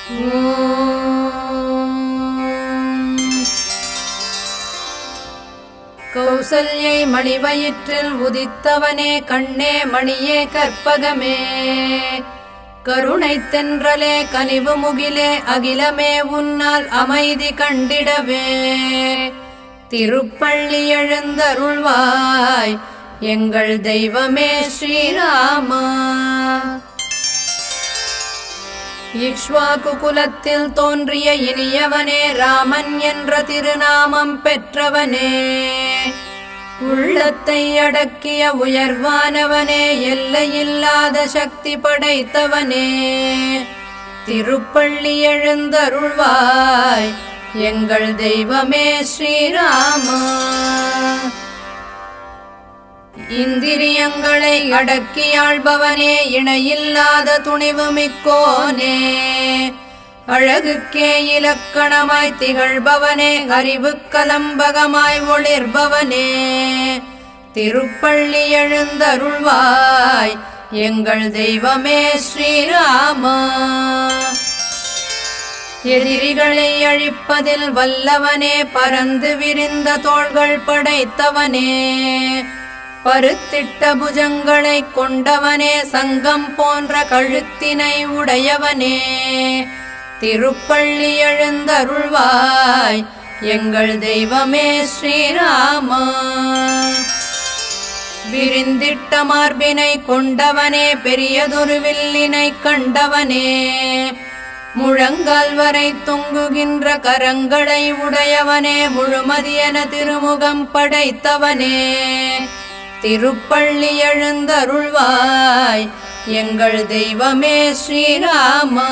கௌசல்யை மணிவயிற்றில் உதித்தவனே கண்ணே மணியே கற்பகமே கருணை தென்றலே கனிவு முகிலே அகிலமே உன்னால் அமைதி கண்டிடவே திருப்பள்ளி எழுந்தருள்வாய் எங்கள் தெய்வமே ஸ்ரீராமா இக்ஷ்வாகு குலத்தில் தோன்றிய இனியவனே ராமன் என்ற திருநாமம் பெற்றவனே உள்ளத்தை அடக்கிய உயர்வானவனே எல்லையில்லாத சக்தி படைத்தவனே திருப்பள்ளி எழுந்தருள்வாய் எங்கள் தெய்வமே ஸ்ரீராமா இந்திரியங்களை அடக்கியாள்பவனே இணையில்லாத துணிவு மிக்கோனே அழகுக்கே இலக்கணமாய் திகழ்பவனே அறிவு கலம்பகமாய் ஒளிர்பவனே திருப்பள்ளி எழுந்தருள்வாய் எங்கள் தெய்வமே ஸ்ரீராமா எதிரிகளை அழிப்பதில் வல்லவனே பறந்து விரிந்த தோள்கள் படைத்தவனே பருத்திட்ட புஜங்களை கொண்டவனே சங்கம் போன்ற கழுத்தினை உடையவனே திருப்பள்ளி எழுந்தருள்வாய் எங்கள் தெய்வமே ஸ்ரீராமா விரிந்திட்ட மார்பினை கொண்டவனே பெரியதொரு வில்லினை கண்டவனே முழங்கால் வரை தொங்குகின்ற கரங்களை உடையவனே முழுமதியன திருமுகம் படைத்தவனே திருப்பள்ளி எழுந்தருள்வாய் எங்கள் தெய்வமே ஸ்ரீராமா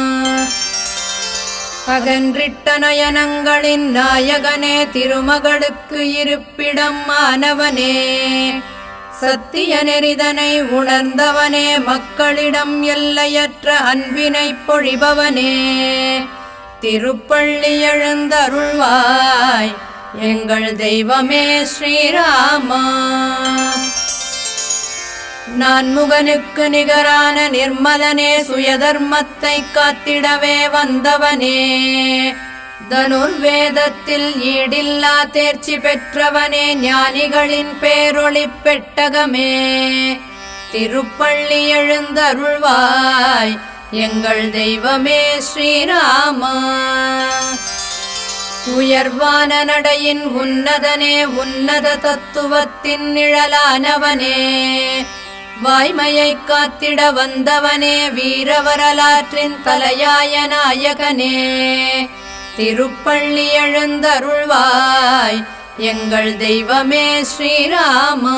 அகன்றிட்ட நயனங்களின் நாயகனே திருமகளுக்கு இருப்பிடம் ஆனவனே சத்திய நெறிதனை உணர்ந்தவனே மக்களிடம் எல்லையற்ற அன்பினை பொழிபவனே திருப்பள்ளி எழுந்தருள்வாய் எங்கள் தெய்வமே ஸ்ரீராமா நான்முகனுக்கு நிகரான நிர்மலனே சுயதர்மத்தை காத்திடவே வந்தவனே தனுர்வேதத்தில் ஈடில்லா தேர்ச்சி பெற்றவனே ஞானிகளின் பேரொளி பெட்டகமே திருப்பள்ளி எழுந்தருள்வாய் எங்கள் தெய்வமே ஸ்ரீராமா உயர்வான நடையின் உன்னதனே உன்னத தத்துவத்தின் நிழலானவனே வாய்மையை காத்திட வந்தவனே வீரவரலாற்றின் தலையாய நாயகனே திருப்பள்ளி எழுந்தருள்வாய் எங்கள் தெய்வமே ஸ்ரீராமா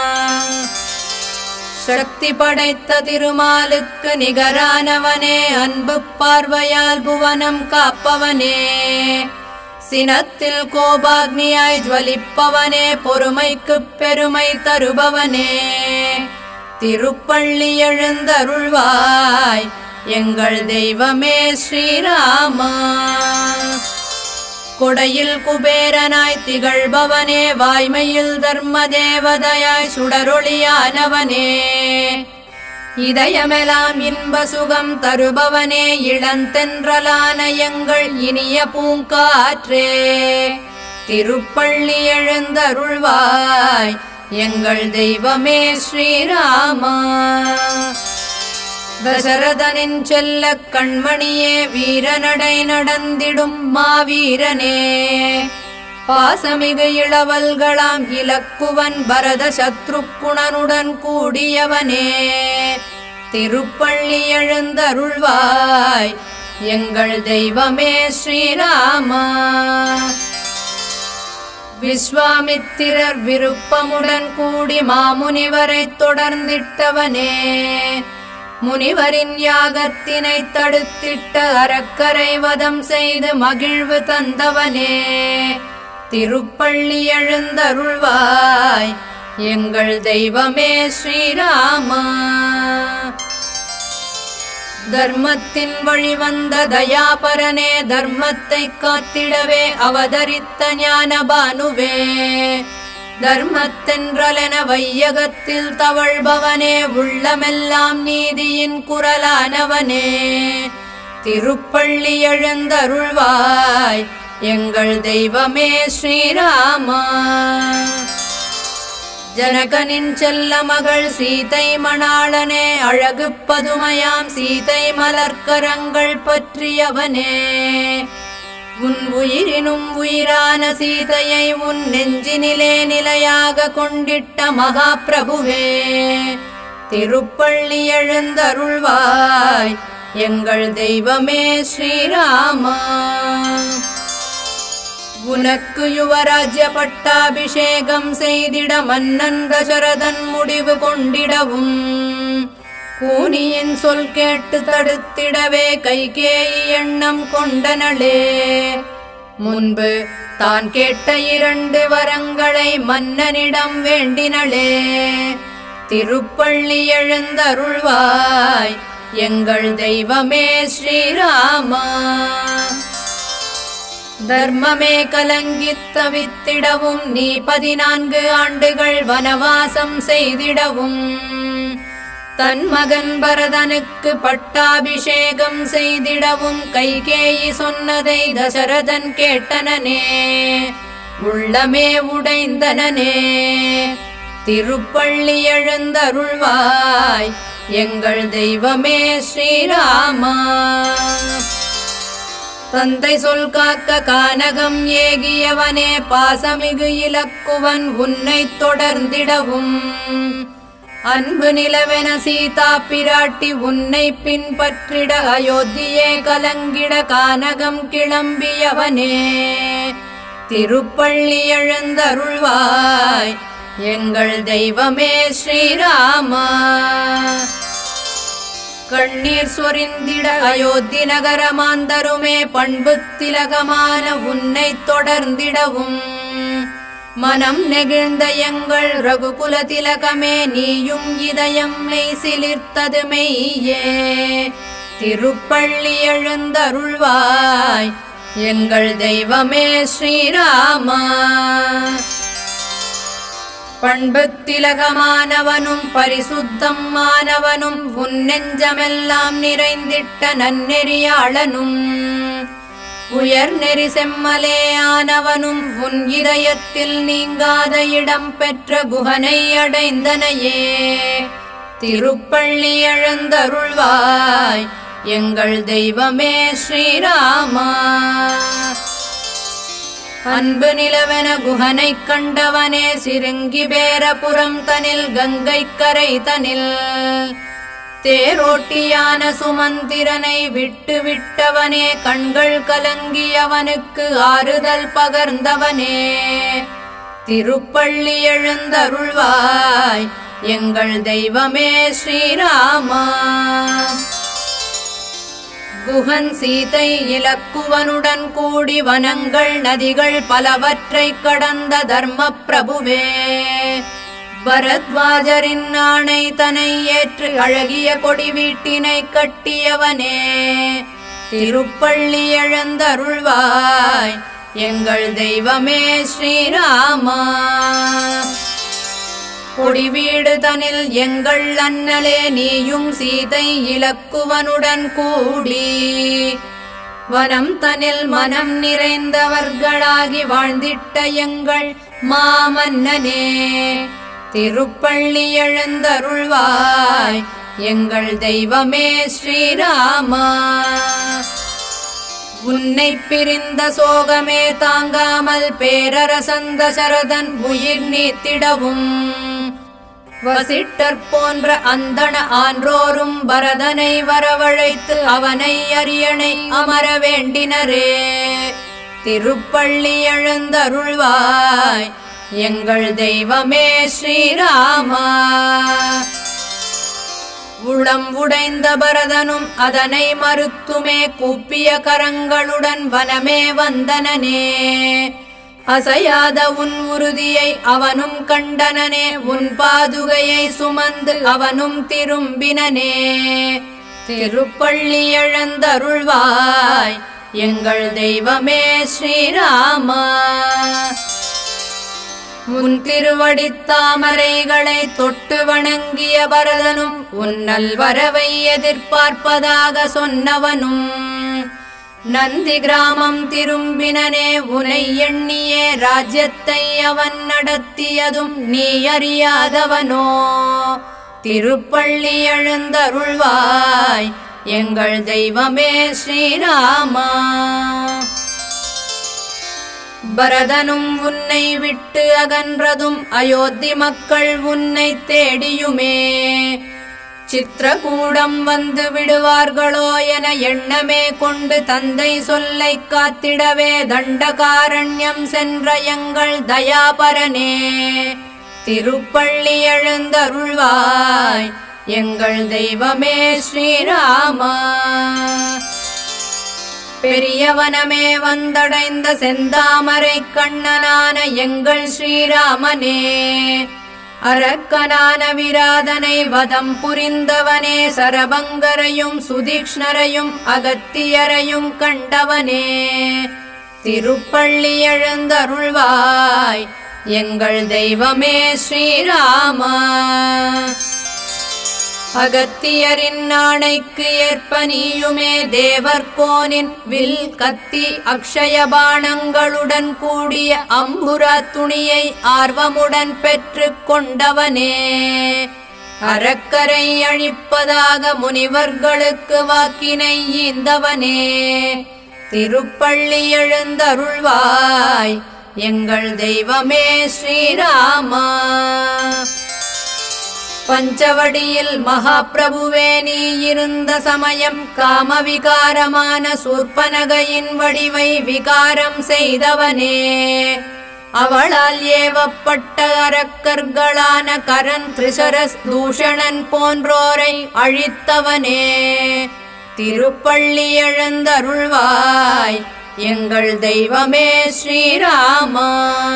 சக்தி படைத்த திருமாலுக்கு நிகரானவனே அன்பு பார்வையால் புவனம் காப்பவனே சினத்தில் கோபாக்னியாய் ஜுவலிப்பவனே பொறுமைக்குப் பெருமை தருபவனே திருப்பள்ளி எழுந்தருள்வாய் எங்கள் தெய்வமே ஸ்ரீராமா கொடையில் குபேரனாய் திகழ்பவனே வாய்மையில் தர்ம தேவதையாய் சுடரொளியானவனே இதயமெலாம் இன்ப சுகம் தருபவனே இளந்தென்றலான எங்கள் இனிய பூங்காற்றே திருப்பள்ளி எழுந்தருள்வாய் எங்கள் தெய்வமே ஸ்ரீராமா தசரதனின் செல்ல கண்மணியே வீரநடை நடந்திடும் மாவீரனே பாசமிகு இளவல்களாம் இலக்குவன் பரத சத்ருக்குணனுடன் கூடியவனே திருப்பள்ளி எழுந்தருள்வாய் எங்கள் தெய்வமே ஸ்ரீராமா விஸ்வாமித்திரர் விருப்பமுடன் கூடி மாமுனிவரைத் தொடர்ந்திட்டவனே முனிவரின் யாகத்தினை தடுத்திட்ட அறக்கரை வதம் செய்து மகிழ்வு தந்தவனே திருப்பள்ளி எழுந்தருள்வாய் எங்கள் தெய்வமே ஸ்ரீராமா தர்மத்தின் வழிவந்த தயாபரனே தர்மத்தை காத்திடவே அவதரித்த ஞானபானுவே தர்மத்தென்றலென வையகத்தில் தவழ்பவனே உள்ளமெல்லாம் நீதியின் குரலானவனே திருப்பள்ளி எழுந்தருள்வாய் எங்கள் தெய்வமே ஸ்ரீராமா ஜனகனின் செல்ல மகள் சீதை மணாளனே அழகு பதுமையாம் சீதை மலர்க்கரங்கள் பற்றியவனே உன் உயிரினும் உயிரான சீதையை உன் நெஞ்சினிலே நிலையாக கொண்டிட்ட மகா பிரபுவே திருப்பள்ளி எழுந்தருள்வாய் எங்கள் தெய்வமே ஸ்ரீராமா உனக்கு யுவராஜ்ய பட்டாபிஷேகம் செய்திட மன்னன் தசரதன் முடிவு கொண்டிடவும் கூனியின் சொல் கேட்டு தடுத்திடவே கைகேயி எண்ணம் கொண்டனளே முன்பு தான் கேட்ட இரண்டு வரங்களை மன்னனிடம் வேண்டினளே திருப்பள்ளி எழுந்தருள்வாய் எங்கள் தெய்வமே ஸ்ரீராமா தர்மமே கலங்கித் தவித்திடவும் நீ பதினான்கு ஆண்டுகள் வனவாசம் செய்திடவும் தன் மகன் பரதனுக்கு பட்டாபிஷேகம் செய்திடவும் கைகேயி சொன்னதை தசரதன் கேட்டனனே உள்ளமே உடைந்தனனே திருப்பள்ளி எழுந்தருள்வாய் எங்கள் தெய்வமே ஸ்ரீராமா தந்தை சொல் காக்க கானகம் ஏகியவனே பாசமிகு இலக்குவன் உன்னை தொடர்ந்திடவும் அன்பு நிலவென சீதா பிராட்டி உன்னை பின்பற்றிட அயோத்தியே கலங்கிட கானகம் கிளம்பியவனே திருப்பள்ளி எழுந்தருள்வாய் எங்கள் தெய்வமே ஸ்ரீராமா கண்ணீர் சொரிந்திட அயோத்தி நகரமாந்தருமே பண்பு திலகமான உன்னை தொடர்ந்திடவும் மனம் நெகிழ்ந்த எங்கள் ரகுகுல திலகமே நீயும் இதயம் மெய் சிலிர்த்தது மெய்யே திருப்பள்ளி எழுந்தருள்வாய் எங்கள் தெய்வமே ஸ்ரீராமா பண்பு திலகமானவனும் பரிசுத்தம் மானவனும் உன் நெஞ்சமெல்லாம் நிறைந்திட்ட நன்னெறியாளனும் உயர் நெறி செம்மலே ஆனவனும் உன் இதயத்தில் நீங்காத இடம் பெற்ற குகனை அடைந்தனையே திருப்பள்ளி எழுந்தருள்வாய் எங்கள் தெய்வமே ஸ்ரீராமா அன்பு நிலவென குகனை கண்டவனே சிறுங்கி பேரபுரம் தனில் கங்கை கரை தனில் தேரோட்டியான சுமந்திரனை விட்டு விட்டவனே கண்கள் கலங்கியவனுக்கு ஆறுதல் பகர்ந்தவனே திருப்பள்ளி எழுந்தருள்வாய் எங்கள் தெய்வமே ஸ்ரீராமா குகன் சீதை இலக்குவனுடன் கூடி வனங்கள் நதிகள் பலவற்றை கடந்த தர்ம பிரபுவே பரத்வாஜரின் ஆணை தனை ஏற்று அழகிய கொடி வீட்டினை கட்டியவனே திருப்பள்ளி எழுந்தருள்வாய் எங்கள் தெய்வமே ஸ்ரீராமா கொடி வீடு தனில் எங்கள் அண்ணலே நீயும் சீதை இலக்குவனுடன் கூடி வனம் தனில் மனம் நிறைந்தவர்களாகி வாழ்ந்திட்ட எங்கள் மாமன்னனே திருப்பள்ளி எழுந்தருள்வாய் எங்கள் தெய்வமே ஸ்ரீராமா உன்னை பிரிந்த சோகமே தாங்காமல் பேரரசந்த சரதன் உயிர் நீத்திடவும் வசிட்டர் போன்ற அந்தண ஆன்றோரும் பரதனை வரவழைத்து அவனை அரியணை அமர வேண்டினரே திருப்பள்ளி எழுந்தருள்வாய் எங்கள் தெய்வமே ஸ்ரீராமா உளம் உடைந்த பரதனும் அதனை மறுத்துமே கூப்பிய கரங்களுடன் வனமே வந்தனனே அசையாத உன் உறுதியை அவனும் கண்டனனே உன் பாதுகையை சுமந்து அவனும் திரும்பினனே திருப்பள்ளி எழுந்தருள்வாய் எங்கள் தெய்வமே ஸ்ரீராமா உன் திருவடித் தாமரைகளை தொட்டு வணங்கிய பரதனும் உன் நல்வரவை எதிர்பார்ப்பதாக சொன்னவனும் நந்தி கிராமம் திரும்பினனே உனை எண்ணியே ராஜ்யத்தை அவன் நடத்தியதும் நீ அறியாதவனோ திருப்பள்ளி எழுந்தருள்வாய் எங்கள் தெய்வமே ஸ்ரீராமா பரதனும் உன்னை விட்டு அகன்றதும் அயோத்தி மக்கள் உன்னை தேடியுமே சித்திரகூடம் வந்து விடுவார்களோ என எண்ணமே கொண்டு தந்தை சொல்லை காத்திடவே தண்டகாரண்யம் சென்ற எங்கள் தயாபரனே திருப்பள்ளி எழுந்தருள்வாய் எங்கள் தெய்வமே ஸ்ரீராமா பெரியவனமே வந்தடைந்த செந்தாமரை கண்ணனான எங்கள் ஸ்ரீராமனே அரக்கனான விராதனை வதம் புரிந்தவனே சரபங்கரையும் சுதீக்ஷ்ணரையும் அகத்தியரையும் கண்டவனே திருப்பள்ளி எழுந்தருள்வாய் எங்கள் தெய்வமே ஸ்ரீராமா அகத்தியரின் ஆணைக்கு ஏற்ப நீயுமே தேவர்கோனின் வில் கத்தி அக்ஷய பாணங்களுடன் கூடிய அம்புரா துணியை ஆர்வமுடன் பெற்றுக் கொண்டவனே அறக்கரை அழிப்பதாக முனிவர்களுக்கு வாக்கினை ஈந்தவனே திருப்பள்ளி எழுந்தருள்வாய் எங்கள் தெய்வமே ஸ்ரீராமா பஞ்சவடியில் மகாபிரபுவே நீ இருந்த சமயம் காமவிகாரமான சூர்பனகையின் வடிவை விகாரம் செய்தவனே அவளால் ஏவப்பட்ட அரக்கர்களான கரன் திரிசரஸ் தூஷணன் போன்றோரை அழித்தவனே திருப்பள்ளி எழுந்தருள்வாய் எங்கள் தெய்வமே ஸ்ரீராமா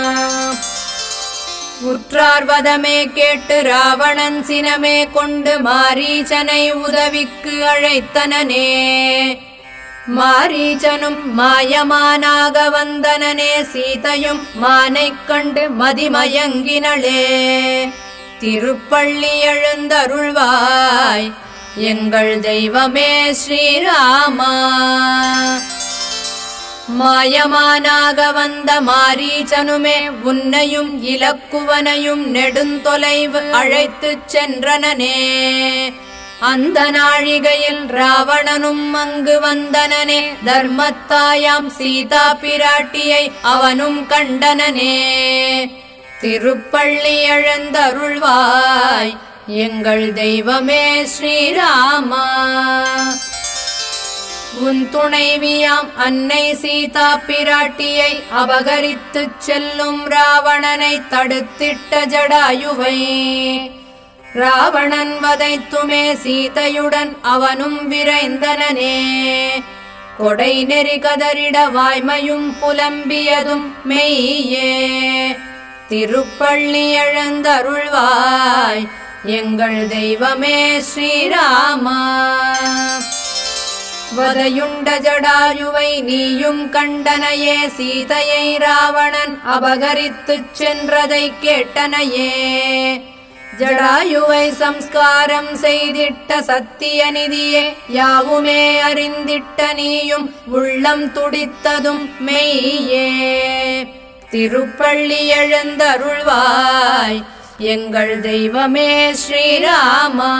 உற்றார்வதமே கேட்டு ராவணன் சினமே கொண்டு மாரீச்சனை உதவிக்கு அழைத்தனனே மாரீச்சனும் மாயமானாக வந்தனனே சீதையும் மானைக் கண்டு மதிமயங்கினளே திருப்பள்ளி எழுந்தருள்வாய் எங்கள் தெய்வமே ஸ்ரீராமா மாயமானாக வந்த மாரீச்சனுமே உன்னையும் இலக்குவனையும் நெடுந்தொலைவு அழைத்துச் சென்றனனே அந்த நாழிகையில் ராவணனும் அங்கு வந்தனனே தர்மத்தாயாம் சீதா பிராட்டியை அவனும் கண்டனனே திருப்பள்ளி எழுந்தருள்வாய் எங்கள் தெய்வமே ஸ்ரீராமா உன் துணைவியாம் அன்னை சீதா பிராட்டியை அபகரித்துச் செல்லும் ராவணனை தடுத்திட்ட ஜடாயுவை ராவணன் வதைத்துமே சீதையுடன் அவனும் விரைந்தனனே கொடை நெறி கதறிட வாய்மையும் புலம்பியதும் மெய்யே திருப்பள்ளி எழுந்தருள்வாய் எங்கள் தெய்வமே ஸ்ரீராமா வதையுண்ட ஜடாயுவை நீயும் கண்டனையே சீதையை ராவணன் அபகரித்துச் சென்றதை கேட்டனையே ஜடாயுவை சம்ஸ்காரம் செய்திட்ட சத்திய நிதியே யாவுமே அறிந்திட்ட நீயும் உள்ளம் துடித்ததும் மெய்யே திருப்பள்ளி எழுந்தருள்வாய் எங்கள் தெய்வமே ஸ்ரீராமா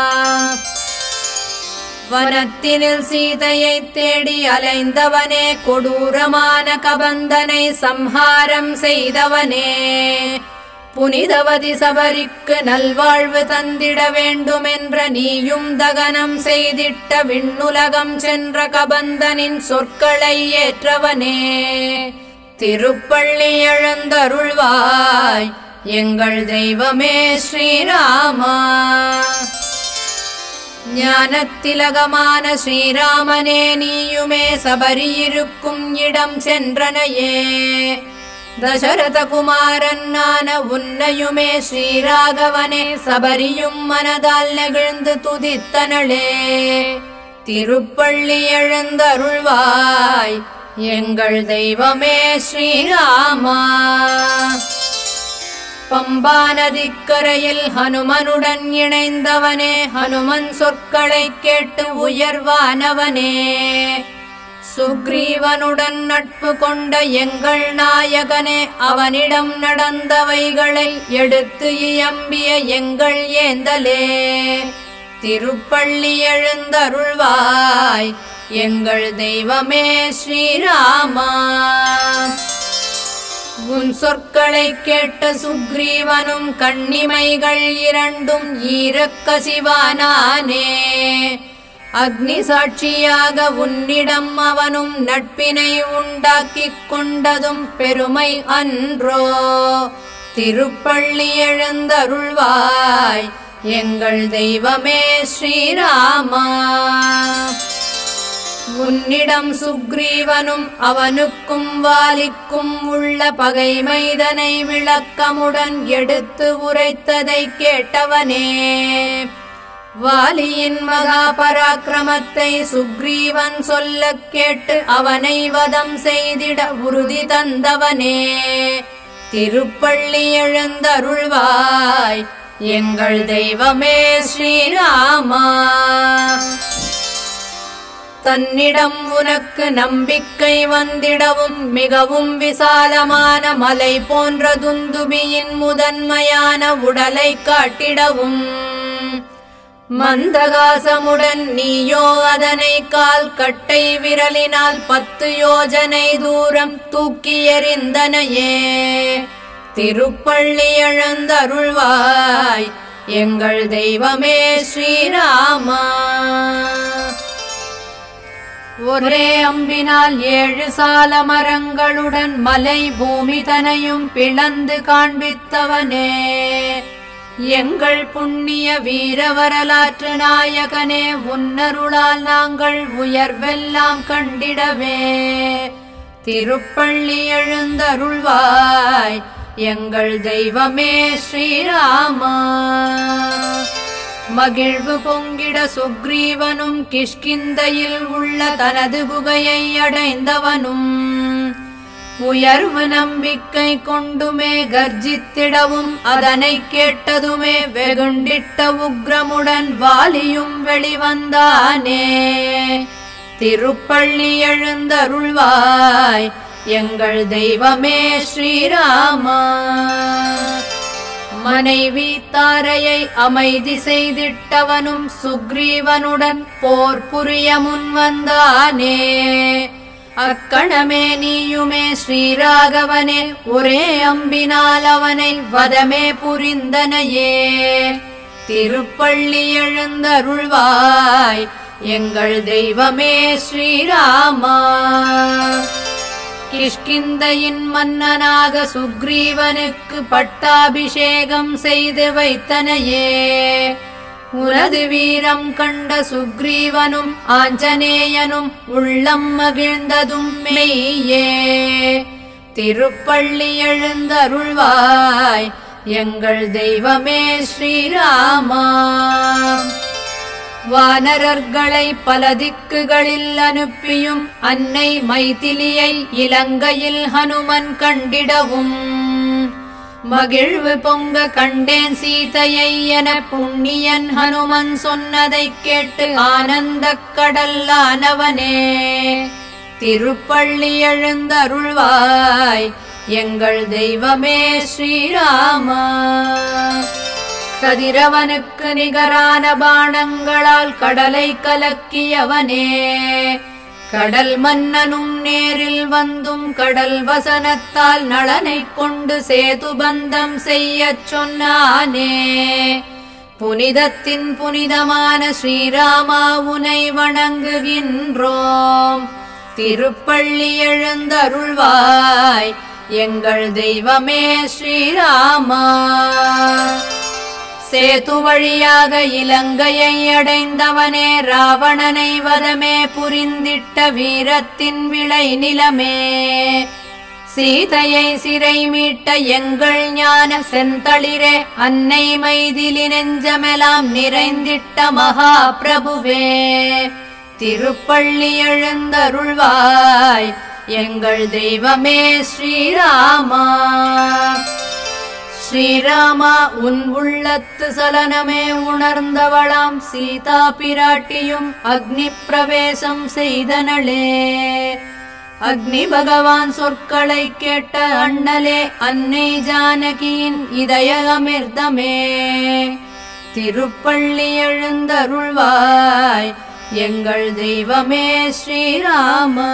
வனத்தினில் சீதையை தேடி அலைந்தவனே கொடூரமான கபந்தனை சம்ஹாரம் செய்தவனே புனிதவதி சபரிக்கு நல்வாழ்வு தந்திட வேண்டுமென்ற நீயும் தகனம் செய்திட்ட விண்ணுலகம் சென்ற கபந்தனின் சொற்களை ஏற்றவனே திருப்பள்ளி எழுந்தருள்வாய் எங்கள் தெய்வமே ஸ்ரீராமா ஞானத்திலகமான ஸ்ரீராமனே நீயுமே சபரியிருக்கும் இடம் சென்றனையே தசரத குமாரன்னான உன்னையுமே ஸ்ரீராகவனே சபரியும் மனதால் நெகிழ்ந்து துதித்தனளே திருப்பள்ளி எழுந்தருள்வாய் எங்கள் தெய்வமே ஸ்ரீராமா பம்பா நதிக்கரையில் ஹனுமனுடன் இணைந்தவனே ஹனுமன் சொற்களை கேட்டு உயர்வானவனே சுக்ரீவனுடன் நட்பு கொண்ட எங்கள் நாயகனே அவனிடம் நடந்தவைகளை எடுத்து இயம்பிய எங்கள் ஏந்தலே திருப்பள்ளி எழுந்தருள்வாய் எங்கள் தெய்வமே ஸ்ரீராமா உன் சொற்களை கேட்ட சுக்ரீவனும் கண்ணிமைகள் இரண்டும் ஈரக்கசிவானானே அக்னி சாட்சியாக உன்னிடம் அவனும் நட்பினை உண்டாக்கிக் கொண்டதும் பெருமை அன்றோ திருப்பள்ளி எழுந்தருள்வாய் எங்கள் தெய்வமே ஸ்ரீராமா உன்னிடம் சுக்ரீவனும் அவனுக்கும் வாலிக்கும் உள்ள பகைமைதனை விளக்கமுடன் எடுத்து உரைத்ததை கேட்டவனே வாலியின் மகா பராக்கிரமத்தை சுக்ரீவன் சொல்லக் கேட்டு அவனை வதம் செய்திட உறுதி தந்தவனே திருப்பள்ளி எழுந்தருள்வாய் எங்கள் தெய்வமே ஸ்ரீராமா தன்னிடம் உனக்கு நம்பிக்கை வந்திடவும் மிகவும் விசாலமான மலை போன்ற துந்துபியின் முதன்மையான உடலை காட்டிடவும் மந்தகாசமுடன் நீயோ அதனை கால் கட்டை விரலினால் பத்து யோஜனை தூரம் தூக்கி எறிந்தனையே திருப்பள்ளி எழுந்தருள்வாய் எங்கள் தெய்வமே ஸ்ரீராமா ஒரே அம்பினால் ஏழு சால மரங்களுடன் மலை பூமி தனையும் பிளந்து காண்பித்தவனே எங்கள் புண்ணிய வீர வரலாற்று நாயகனே உன்னருளால் நாங்கள் உயர்வெல்லாம் கண்டிடவே திருப்பள்ளி எழுந்தருள்வாய் எங்கள் தெய்வமே ஸ்ரீராமா மகிழ்வு பொங்கிட சுக்ரீவனும் கிஷ்கிந்தையில் உள்ள தனது குகையை அடைந்தவனும் உயர்வு நம்பிக்கை கொண்டுமே கர்ஜித்திடவும் அதனை கேட்டதுமே வெகுண்டிட்ட உக்ரமுடன் வாலியும் வெளிவந்தானே திருப்பள்ளி எழுந்தருள்வாய் எங்கள் தெய்வமே ஸ்ரீராமா மனைவி தாரையை அமைதி செய்திட்டவனும் சுக்ரீவனுடன் போர் புரிய முன் வந்தானே அக்கணமே நீயுமே ஸ்ரீராகவனே ஒரே அம்பினால் அவனை வதமே புரிந்தனையே திருப்பள்ளி எழுந்தருள்வாய் எங்கள் தெய்வமே ஸ்ரீராமா கிஷ்கிந்தையின் மன்னனாக சுக்ரீவனுக்கு பட்டாபிஷேகம் செய்து வைத்தனையே உனது வீரம் கண்ட சுக்ரீவனும் ஆஞ்சநேயனும் உள்ளம் மகிழ்ந்ததும் மெய்யே திருப்பள்ளி எழுந்தருள்வாய் எங்கள் தெய்வமே ஸ்ரீராமா வானரர்களை பல திக்குகளில் அனுப்பியும் அன்னை மைதிலியை இலங்கையில் ஹனுமன் கண்டிடவும் மகிழ்வு பொங்க கண்டேன் சீதையை என புண்ணியன் ஹனுமன் சொன்னதைக் கேட்டு ஆனந்தக் கடல்லானவனே திருப்பள்ளி எழுந்தருள்வாய் எங்கள் தெய்வமே ஸ்ரீராமா கதிரவனுக்கு நிகரான பாணங்களால் கடலை கலக்கியவனே கடல் மன்னனும் நேரில் வந்தும் கடல் வசனத்தால் நளனைக் கொண்டு சேதுபந்தம் செய்யச் சொன்னானே புனிதத்தின் புனிதமான ஸ்ரீராமா உனை வணங்குகின்றோம் திருப்பள்ளி எழுந்தருள்வாய் எங்கள் தெய்வமே ஸ்ரீராமா சேது வழியாக இலங்கையை அடைந்தவனே ராவணனை வதமே புரிந்திட்ட வீரத்தின் விளை நிலமே சீதையை சிறை மீட்ட எங்கள் ஞான செந்தளிரே அன்னை மைதிலி நெஞ்சமெலாம் நிறைந்திட்ட மகா பிரபுவே திருப்பள்ளி எழுந்தருள்வாய் எங்கள் தெய்வமே ஸ்ரீராமா ஸ்ரீராமா உன் உள்ளத்து சலனமே உணர்ந்தவளாம் சீதா பிராட்டியும் அக்னி பிரவேசம் செய்தனளே அக்னி பகவான் சொற்களை கேட்ட அண்ணலே அன்னை ஜானகியின் இதய அமிர்தமே திருப்பள்ளி எழுந்தருள்வாய் எங்கள் தெய்வமே ஸ்ரீராமா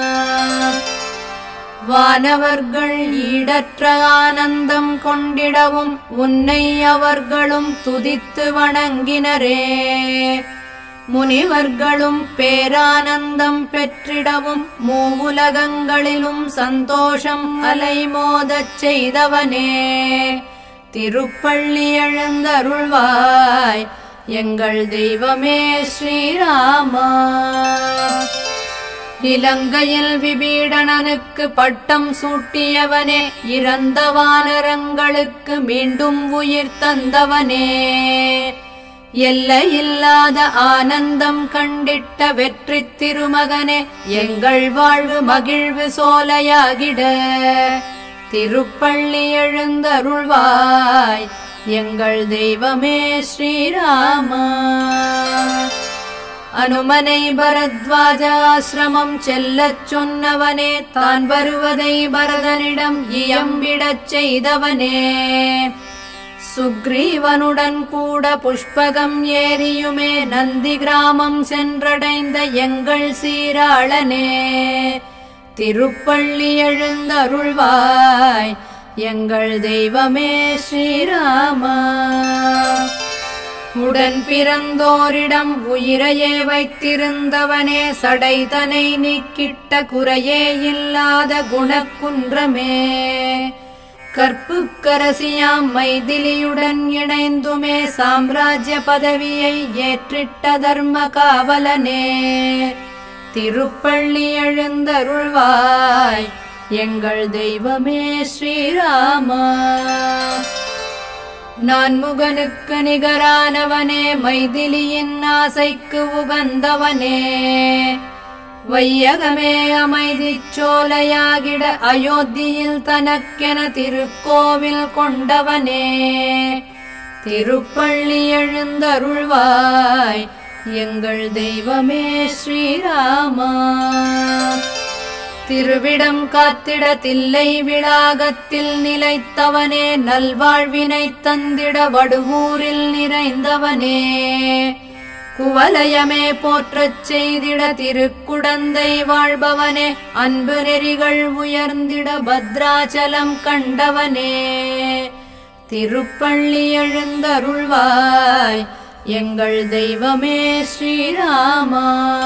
வானவர்கள் ஈடற்ற ஆனந்தம் கொண்டிடவும் உன்னை அவர்களும் துதித்து வணங்கினரே முனிவர்களும் பேரானந்தம் பெற்றிடவும் மூவுலகங்களிலும் சந்தோஷம் அலைமோதச் செய்தவனே திருப்பள்ளி எழுந்தருள்வாய் எங்கள் தெய்வமே ஸ்ரீராமா இலங்கையில் விபீடணனுக்கு பட்டம் சூட்டியவனே இறந்த வானரங்களுக்கு மீண்டும் உயிர் தந்தவனே எல்லையில்லாத ஆனந்தம் கண்டிட்ட வெற்றி திருமகனே எங்கள் வாழ்வு மகிழ்வு சோலையாகிட திருப்பள்ளி எழுந்தருள்வாய் எங்கள் தெய்வமே ஸ்ரீராமா அனுமனை பரத்வாஜ ஆசிரமம் செல்லச் சொன்னவனே தான் வருவதை பரதனிடம் இயம்பிடச் செய்தவனே சுக்ரீவனுடன் கூட புஷ்பகம் ஏறியுமே நந்தி கிராமம் சென்றடைந்த எங்கள் சீராளனே திருப்பள்ளி எழுந்தருள்வாய் எங்கள் தெய்வமே ஸ்ரீராமா உடன் பிறந்தோரிடம் உயிரையே வைத்திருந்தவனே சடைதனை நீக்கிட்ட குறையே இல்லாத குணக்குன்றமே கற்புக்கரசியாம் மைதிலியுடன் இணைந்துமே சாம்ராஜ்ய பதவியை ஏற்றிட்ட தர்ம காவலனே திருப்பள்ளி எழுந்தருள்வாய் எங்கள் தெய்வமே ஸ்ரீராமா நான்முகனுக்கு நிகரானவனே மைதிலியின் ஆசைக்கு உகந்தவனே வையகமே அமைதிச் சோலையாகிட அயோத்தியில் தனக்கென திருக்கோவில் கொண்டவனே திருப்பள்ளி எழுந்தருள்வாய் எங்கள் தெய்வமே ஸ்ரீராமா திருவிடம் காத்திட தில்லை விளாகத்தில் நிலைத்தவனே நல்வாழ்வினை தந்திட வடுவூரில் நிறைந்தவனே குவலயமே போற்றச் செய்திட திருக்குடந்தை வாழ்பவனே அன்பு நெறிகள் உயர்ந்திட பத்ராச்சலம் கண்டவனே திருப்பள்ளி எழுந்தருள்வாய் எங்கள் தெய்வமே ஸ்ரீராமா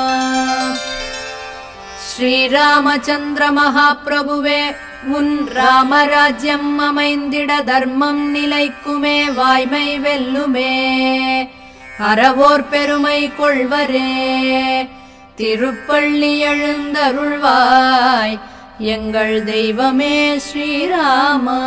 ஸ்ரீராமச்சந்திர மகாபிரபுவே உன் ராமராஜ்யம் அமைந்திட தர்மம் நிலைக்குமே வாய்மை வெல்லுமே அறவோர் பெருமை கொள்வரே திருப்பள்ளி எழுந்தருள்வாய் எங்கள் தெய்வமே ஸ்ரீராமா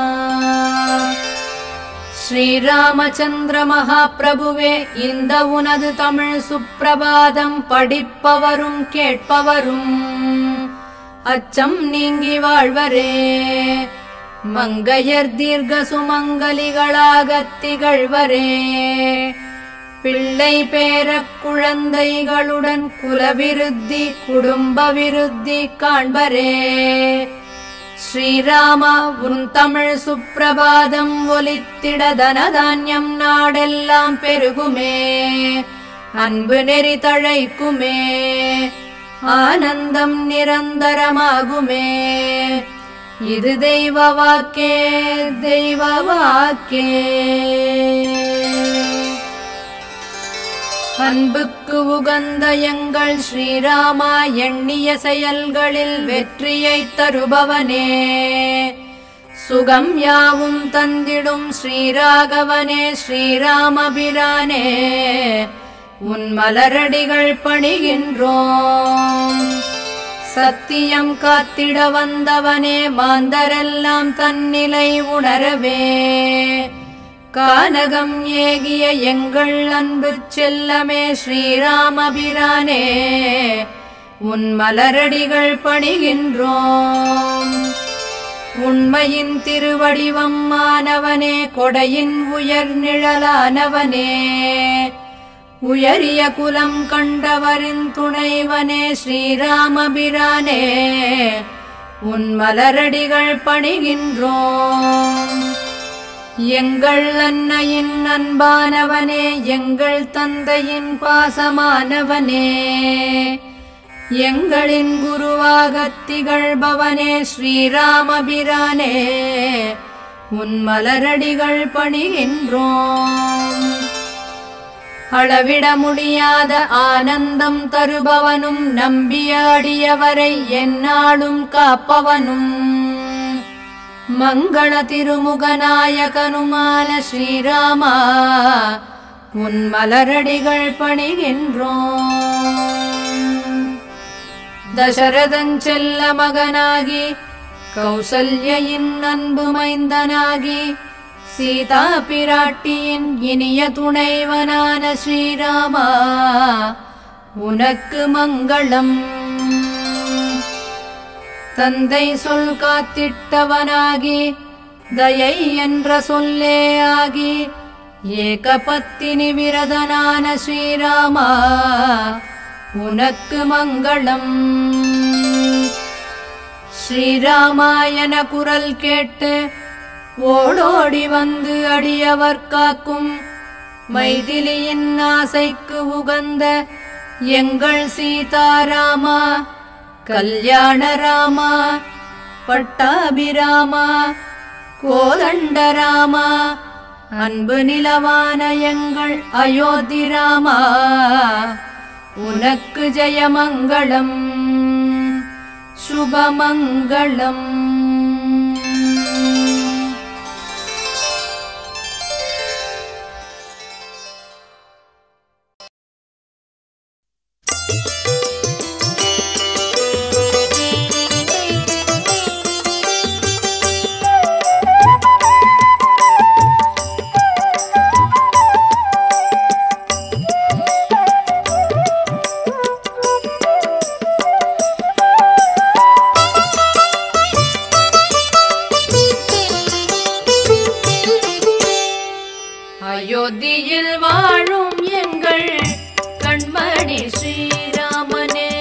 ஸ்ரீராமச்சந்திர மகாபிரபுவே இந்த உனது தமிழ் சுப்பிரபாதம் படிப்பவரும் கேட்பவரும் அச்சம் நீங்கி வாழ்வரே மங்கையர் தீர்க்க சுமங்கலிகளாகத் திகழ்வரே பிள்ளை பேரக் குழந்தைகளுடன் குலவிருத்தி குடும்ப விருத்தி காண்பரே ஸ்ரீராமா உன் தமிழ் சுப்பிரபாதம் ஒலித்திட தனதான்யம் நாடெல்லாம் பெருகுமே அன்பு நெறி தழைக்குமே ஆனந்தம் நிரந்தரமாகுமே இது தெய்வ வாக்கே தெய்வ வாக்கே அன்புக்கு உகந்த எங்கள் ஸ்ரீராமா எண்ணிய செயல்களில் வெற்றியை தருபவனே சுகம் யாவும் தந்திடும் ஸ்ரீராகவனே ஸ்ரீராமபிரானே உன் மலரடிகள் பணிகின்றோம் சத்தியம் காத்திட வந்தவனே மாந்தரெல்லாம் தன்னிலை உணரவே கானகம் ஏகிய எங்கள் அன்பு செல்லமே ஸ்ரீராமபிரானே உன் மலரடிகள் பணிகின்றோம் உண்மையின் திருவடிவம் மானவனே கொடையின் உயர் நிழலானவனே உயரிய குலம் கண்டவரின் துணைவனே ஸ்ரீராமபிரானே உன் மலரடிகள் பணிகின்றோம் எங்கள் அன்னையின் அன்பானவனே எங்கள் தந்தையின் பாசமானவனே எங்களின் குருவாகத் திகழ்பவனே ஸ்ரீராமபிரானே உன் மலரடிகள் பணிகின்றோம் அளவிட முடியாத ஆனந்தம் தருபவனும் நம்பிய அடியவரை எந்நாளும் காப்பவனும் மங்கள திருமுகநாயகனுமான ஸ்ரீராமா உன் மலரடிகள் பணிகின்றோம் தசரதன் செல்ல மகனாகி கௌசல்யின் அன்பு மைந்தனாகி சீதா பிராட்டியின் இனிய துணைவனான ஸ்ரீராமா உனக்கு மங்களம் தந்தை சொல் காத்திட்டவனாகி தயை என்ற சொல்லே ஆகி ஏகபத்தினி விரதனான ஸ்ரீராமா உனக்கு மங்களம் ஸ்ரீராமாயண குரல் கேட்டு ஓடோடி வந்து அடியவர் காக்கும் மைதிலியின் ஆசைக்கு உகந்த எங்கள் சீதாராமா கல்யாணராமா பட்டாபிராமா கோதண்டராமா அன்பு நிலவான எங்கள் அயோத்தி ராமா உனக்கு ஜெயமங்களம் சுபமங்களம் அயோத்தியில் வாழும் எங்கள் கண்மணி ஸ்ரீராமனே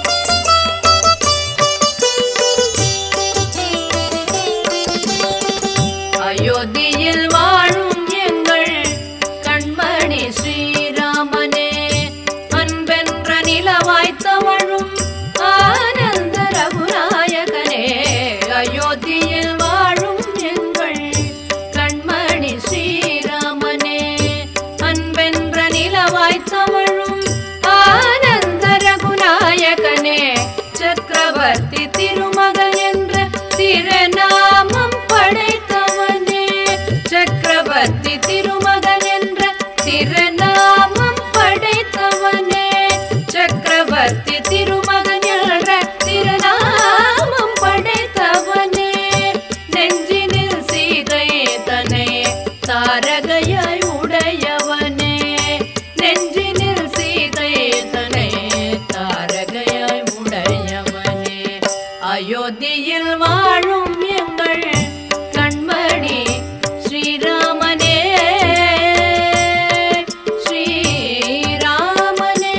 அயோத்தியில் வாழும் எங்கள் கண்மணி ஸ்ரீராமனே அன்பென்ற நிலவாய் தவழும் ஆனந்த ரகுநாயகனே அயோத்தியில் வாழும் எங்கள் கண்மணி ஸ்ரீராமனே அன்பென்ற நிலவாய் தவழும் ஆனந்த ரகுநாயகனே சக்கரவர்த்தி திருமகன் என்ற திருநாமம் படைத்தவனே சக்கரவர்த்தி திருமகன் என்ற திருநாமம் படைத்தவனே சக்கரவர்த்தி திருமகன் என்ற திருநாமம் படைத்தவனே நெஞ்சினில் சீதை தனை தாரகையாய் உடையவனே நெஞ்சினில் சீதை தனை தாரகையாய் உடையவனே அயோத்தியில் வாழும் எங்கள் கண்மணி ஸ்ரீராமனே ஸ்ரீராமனே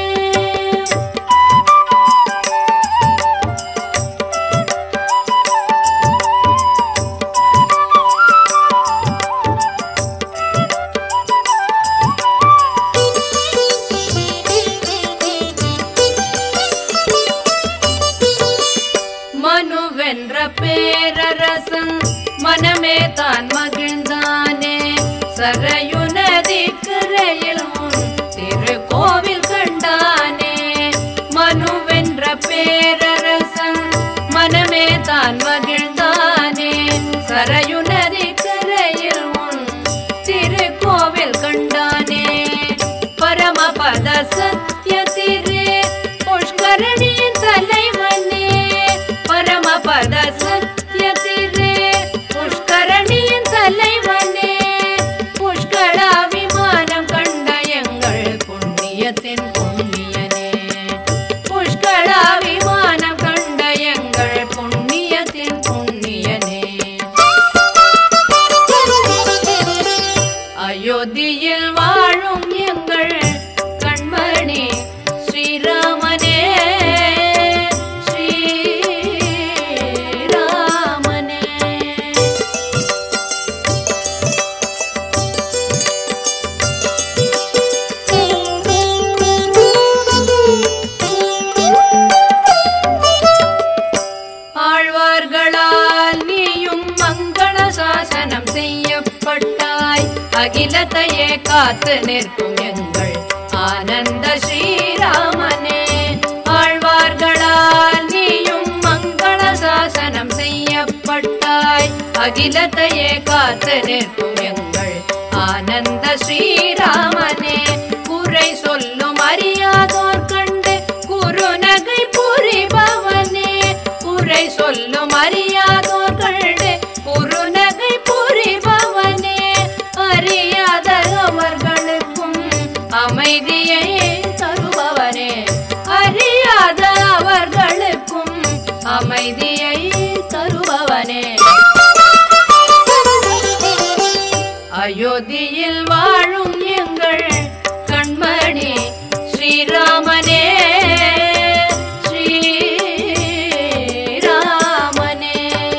மனுவென்ற பேரரசன் மனமே தான் மகிழ்ந்தானே சரையு நதி கரையில் உன் திருக்கோவில் கண்டானே மனுவென்ற பேரரசன் மனமே தான் மகிழ்ந்தானே சரையு நதி கரையில் உன் திருக்கோவில் கண்டானே பரமபத சத்ய திரு புஷ்கரணியின் தலைவனே பரமபத சத்ய திரு புஷ்கரணியின் தலைவனே புஷ்கரா விமானம் கண்ட எங்கள் புண்ணிய செய்யப்பட்டாய் அகிலத்தையே காத்து நிற்கும் எங்கள் ஆனந்த ஸ்ரீராமனே ஆழ்வார்களால் நீயும் மங்கள சாசனம் செய்யப்பட்டாய் அகிலத்தையே காத்து நிற்கும் எங்கள் ஆனந்த ஸ்ரீராமனே குறை சொல்லும் அறியாதோர் கண்டு குறுநகை புரிபவனே குறை சொல்லும் அறியாதோர் கண்டு குறுநகை புரிபவனே அறியாத அவர்களுக்கும் அமைதியை தருபவனே அறியாத அவர்களுக்கும் அமைதியை தருபவனே அயோத்தியில் வாழும் எங்கள் கண்மணி ஸ்ரீராமனே ஸ்ரீராமனே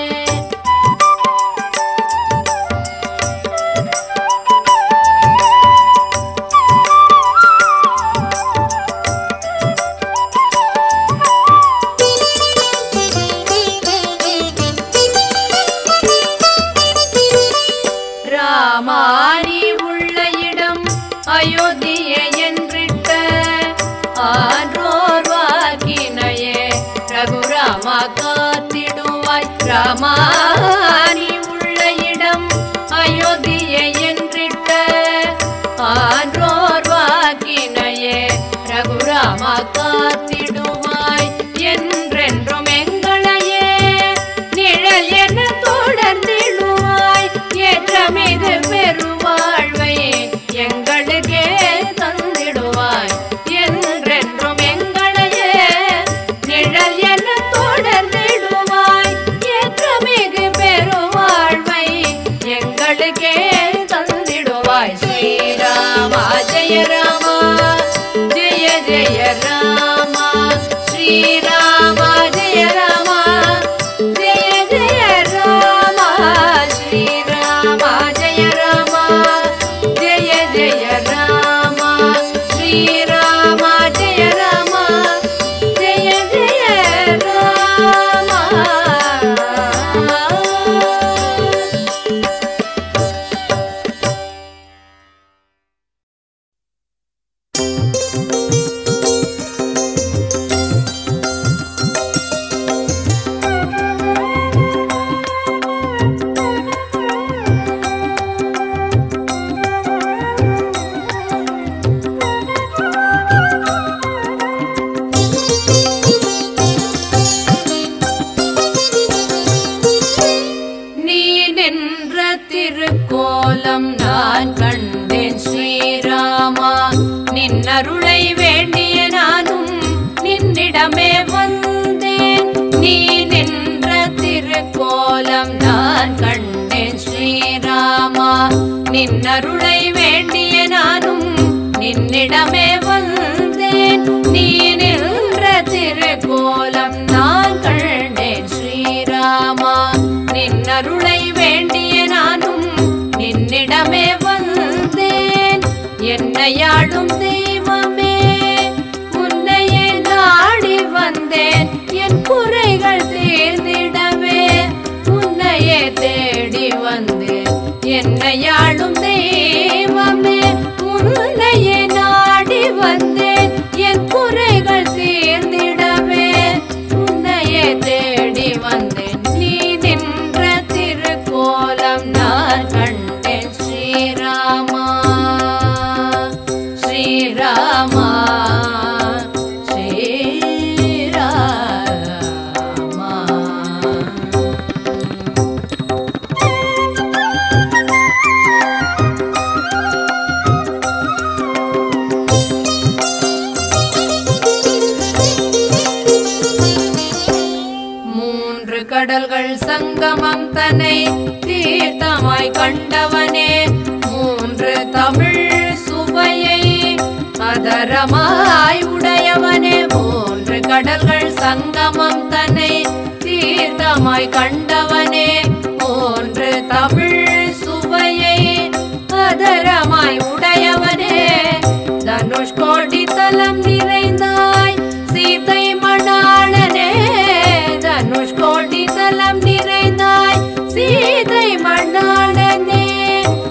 ராமானி உள்ள இடம் அயோத்தியை என்றிட்ட ஆன்றோர் வாக்கினையே ரகுராமா காத்திடுவாய் ராமானி உள்ள இடம் அயோத்தியை என்றிட்ட ஆன்றோர் வாக்கினையே ரகுராமா காத்திடுவாய் என்றென்றும் எங்களையே நிழல் என தொடர்ந்திடுவாய் ஏற்றமிகு பெருவாழ்வை எங்களுக்கே தந்திடுவாய் என்றென்றும் எங்களையே நிழல் என தொடர்ந்திடுவாய் ஏற்றமிகு பெருவாழ்வை எங்களுக்கே தந்திடுவாய் ஸ்ரீராமா ஜெய ராமா ஜெய ஜெய ராமா ஸ்ரீராமா ஜெய ராமா ஜெய ஜெய ராமா ஸ்ரீராமா ஜெய ராமா ஜெய ஜெய ராமா ஸ்ரீராமா ஜெய ராமா ஜெய ஜெய ராமா நீ நின்ற திருக்கோலம் நான் கண்டேன் ஸ்ரீராமா நின்னருளை வேண்டிய நானும் நின்னிடமே வந்தேன் நீ நின்ற திருக்கோலம் நான் கண்டேன் ஸ்ரீராமா நின்னருளை வேண்டிய நானும் நின்னிடமே வந்தேன் நீ நின்ற திருக்கோலம் நான் கண்டேன் ஸ்ரீராமா நின்னருளை வேண்டிய நானும் நின்னிடமே வந்தேன் என்னையாளும் தெய்வமே உன்னையே நாடி வந்தேன் என் குறைகள் தீர்ந்திடவே உன்னையே தேடி வந்தேன் என்னையாளும் தெய்வமே உன்னையே நாடி வந்தேன் என் குறைகள் தீர்ந்திடவே உன்னையே தேடி வந்தேன் நீ நின்ற திருக்கோலம் நான் கண்டேன் ஸ்ரீராமா ஸ்ரீராமா ஸ்ரீராமா மூன்று கடல்கள் சங்கமம் தன்னை தீர்த்தமாய் கண்டவனே மூன்று தமிழ் சுவையை அதரமாய் உடையவனே மூன்று கடல்கள் சங்கமம் தன்னை தீர்த்தமாய் கண்டவனே மூன்று தமிழ் சுவையை அதரமாய் உடையவனே தனுஷ்கோடி தலம் நிறைந்தாய் சீதை மணாளனே தனுஷ்கோடி தலம் நிறைந்தாய் சீதை மணாளனே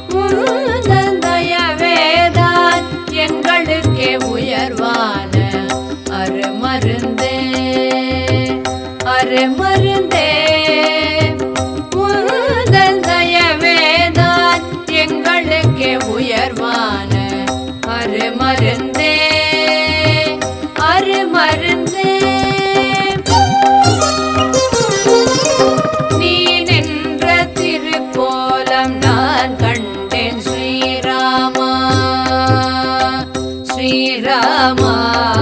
ஸ்ரீராமா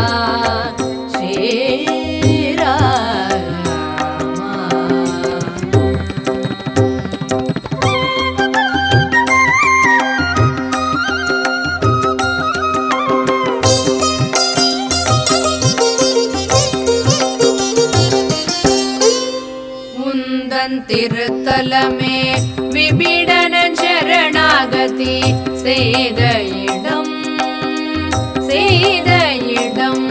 ஸ்ரீராமா உந்தன் திருத்தலமே விபிடன சரணாகதி செய்த இடம் செய்த இடம்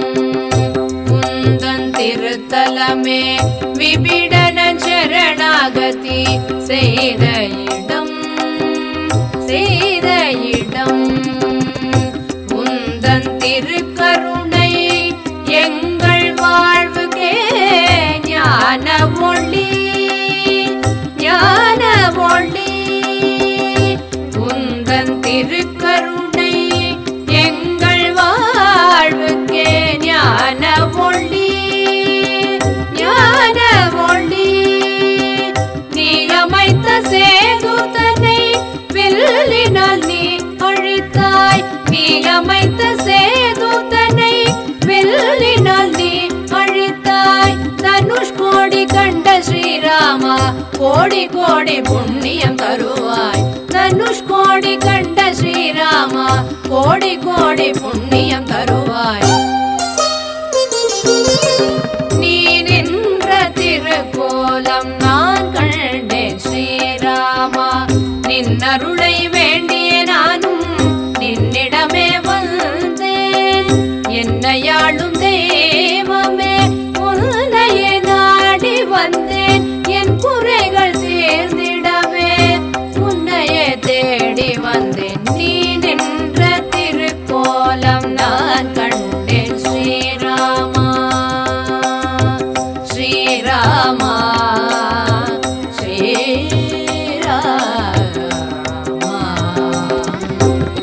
உந்தன் திருத்தலமே விபிடன சரணாகதி செய்த இடம் செய்த இடம் உந்தன் திருக்கருணை எங்கள் வாழ்வுக்கே ஞான ஒளி ஞான ஒளி உந்தன் திருக்கருணை எங்கள் வாழ்வுக்கே ஞான ஒளி ஞான ஒளி நீ அமைத்த சேதுதனை வில்லினால் நீ அழித்தாய் நீ அமைத்த சேதுதனை வில்லினால் நீ அழித்தாய் தனுஷ் கோடி கண்ட ஸ்ரீராமா கோடி கோடி புண்ணியம் தருவாய் தனுஷ் கோடி கண்ட ஸ்ரீராமா கோடி கோடி புண்ணியம் தருவாய் நீ நின்ற திருக்கோலம் நான் கண்டேன் ஸ்ரீராமா நின்னருளை வேண்டிய நானும் நின்னிடமே வந்தேன் என்னையாளும் தெய்வமே உன்னையே நாடி வந்தேன் என் குறைகள் தீர்ந்திடவே உன்னையே தேடி வந்தேன் நீ நின்ற திருக்கோலம் நான் கண்டேன் ஸ்ரீராமா ஸ்ரீராமா ஸ்ரீராமா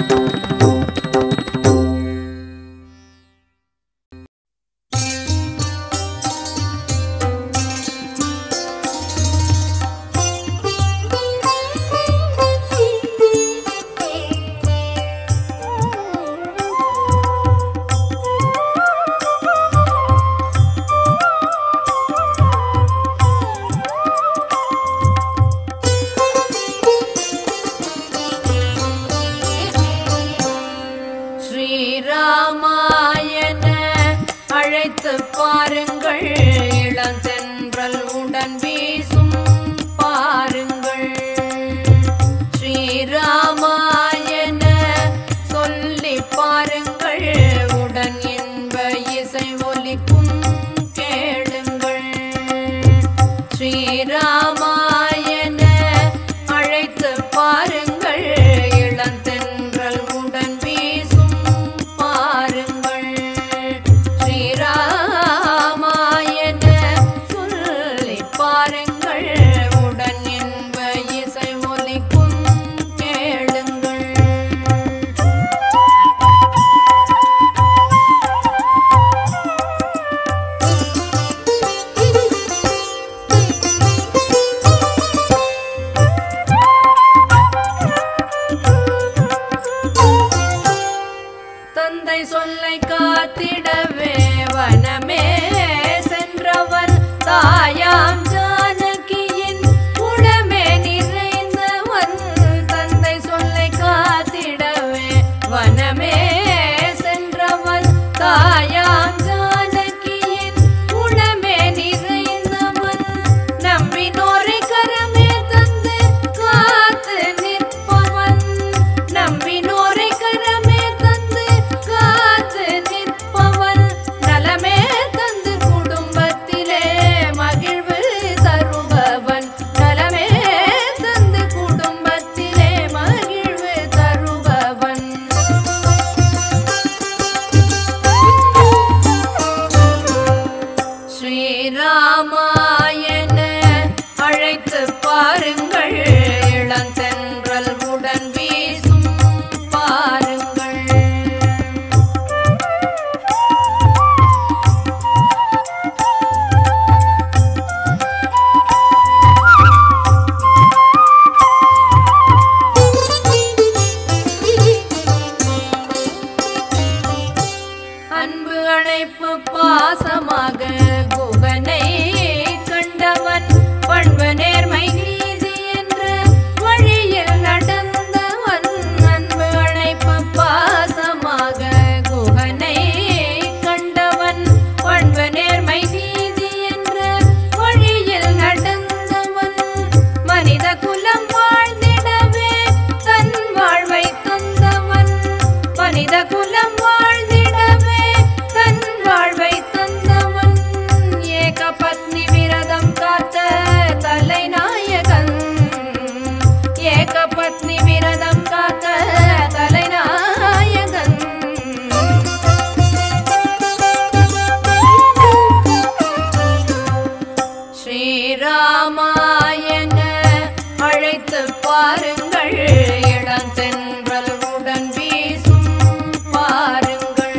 ஸ்ரீராமாயண அழைத்து பாருங்கள் இளந்தென்றல் உடன் வீசும் பாருங்கள் ஸ்ரீராமாயண சொல்லி பாருங்கள் உடன் இன்ப இசை ஒலிக்கும் கேளுங்கள் ஸ்ரீராமாயண அழைத்து பாருங்கள் இளந்தென்றல் உடன் வீசும் பாருங்கள் ஸ்ரீராமாயண சொல்லி பாருங்கள் உடன் இன்ப இசை ஒலிக்கும் கேளுங்கள் அக்னி விரதம் காக்க தலைநாயகன் ஸ்ரீராமாயண அழைத்து பாருங்கள் இளந்தென்றல் உடன் வீசும் பாருங்கள்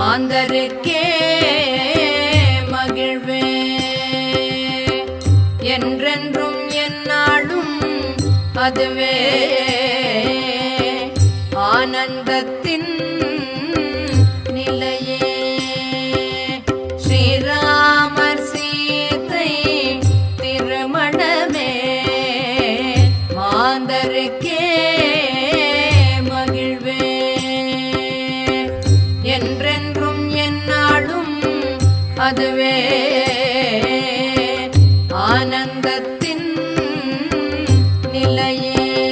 மாந்தருக்கே மகிழ்வே என்றென்றும் எந்நாளும் அதுவே ஆனந்தத்தின் நிலையே ஸ்ரீராமர் சீதை திருமணமே மாந்தருக்கே மகிழ்வே என்றென்றும் எந்நாளும் அதுவே ஆனந்தத்தின் நிலையே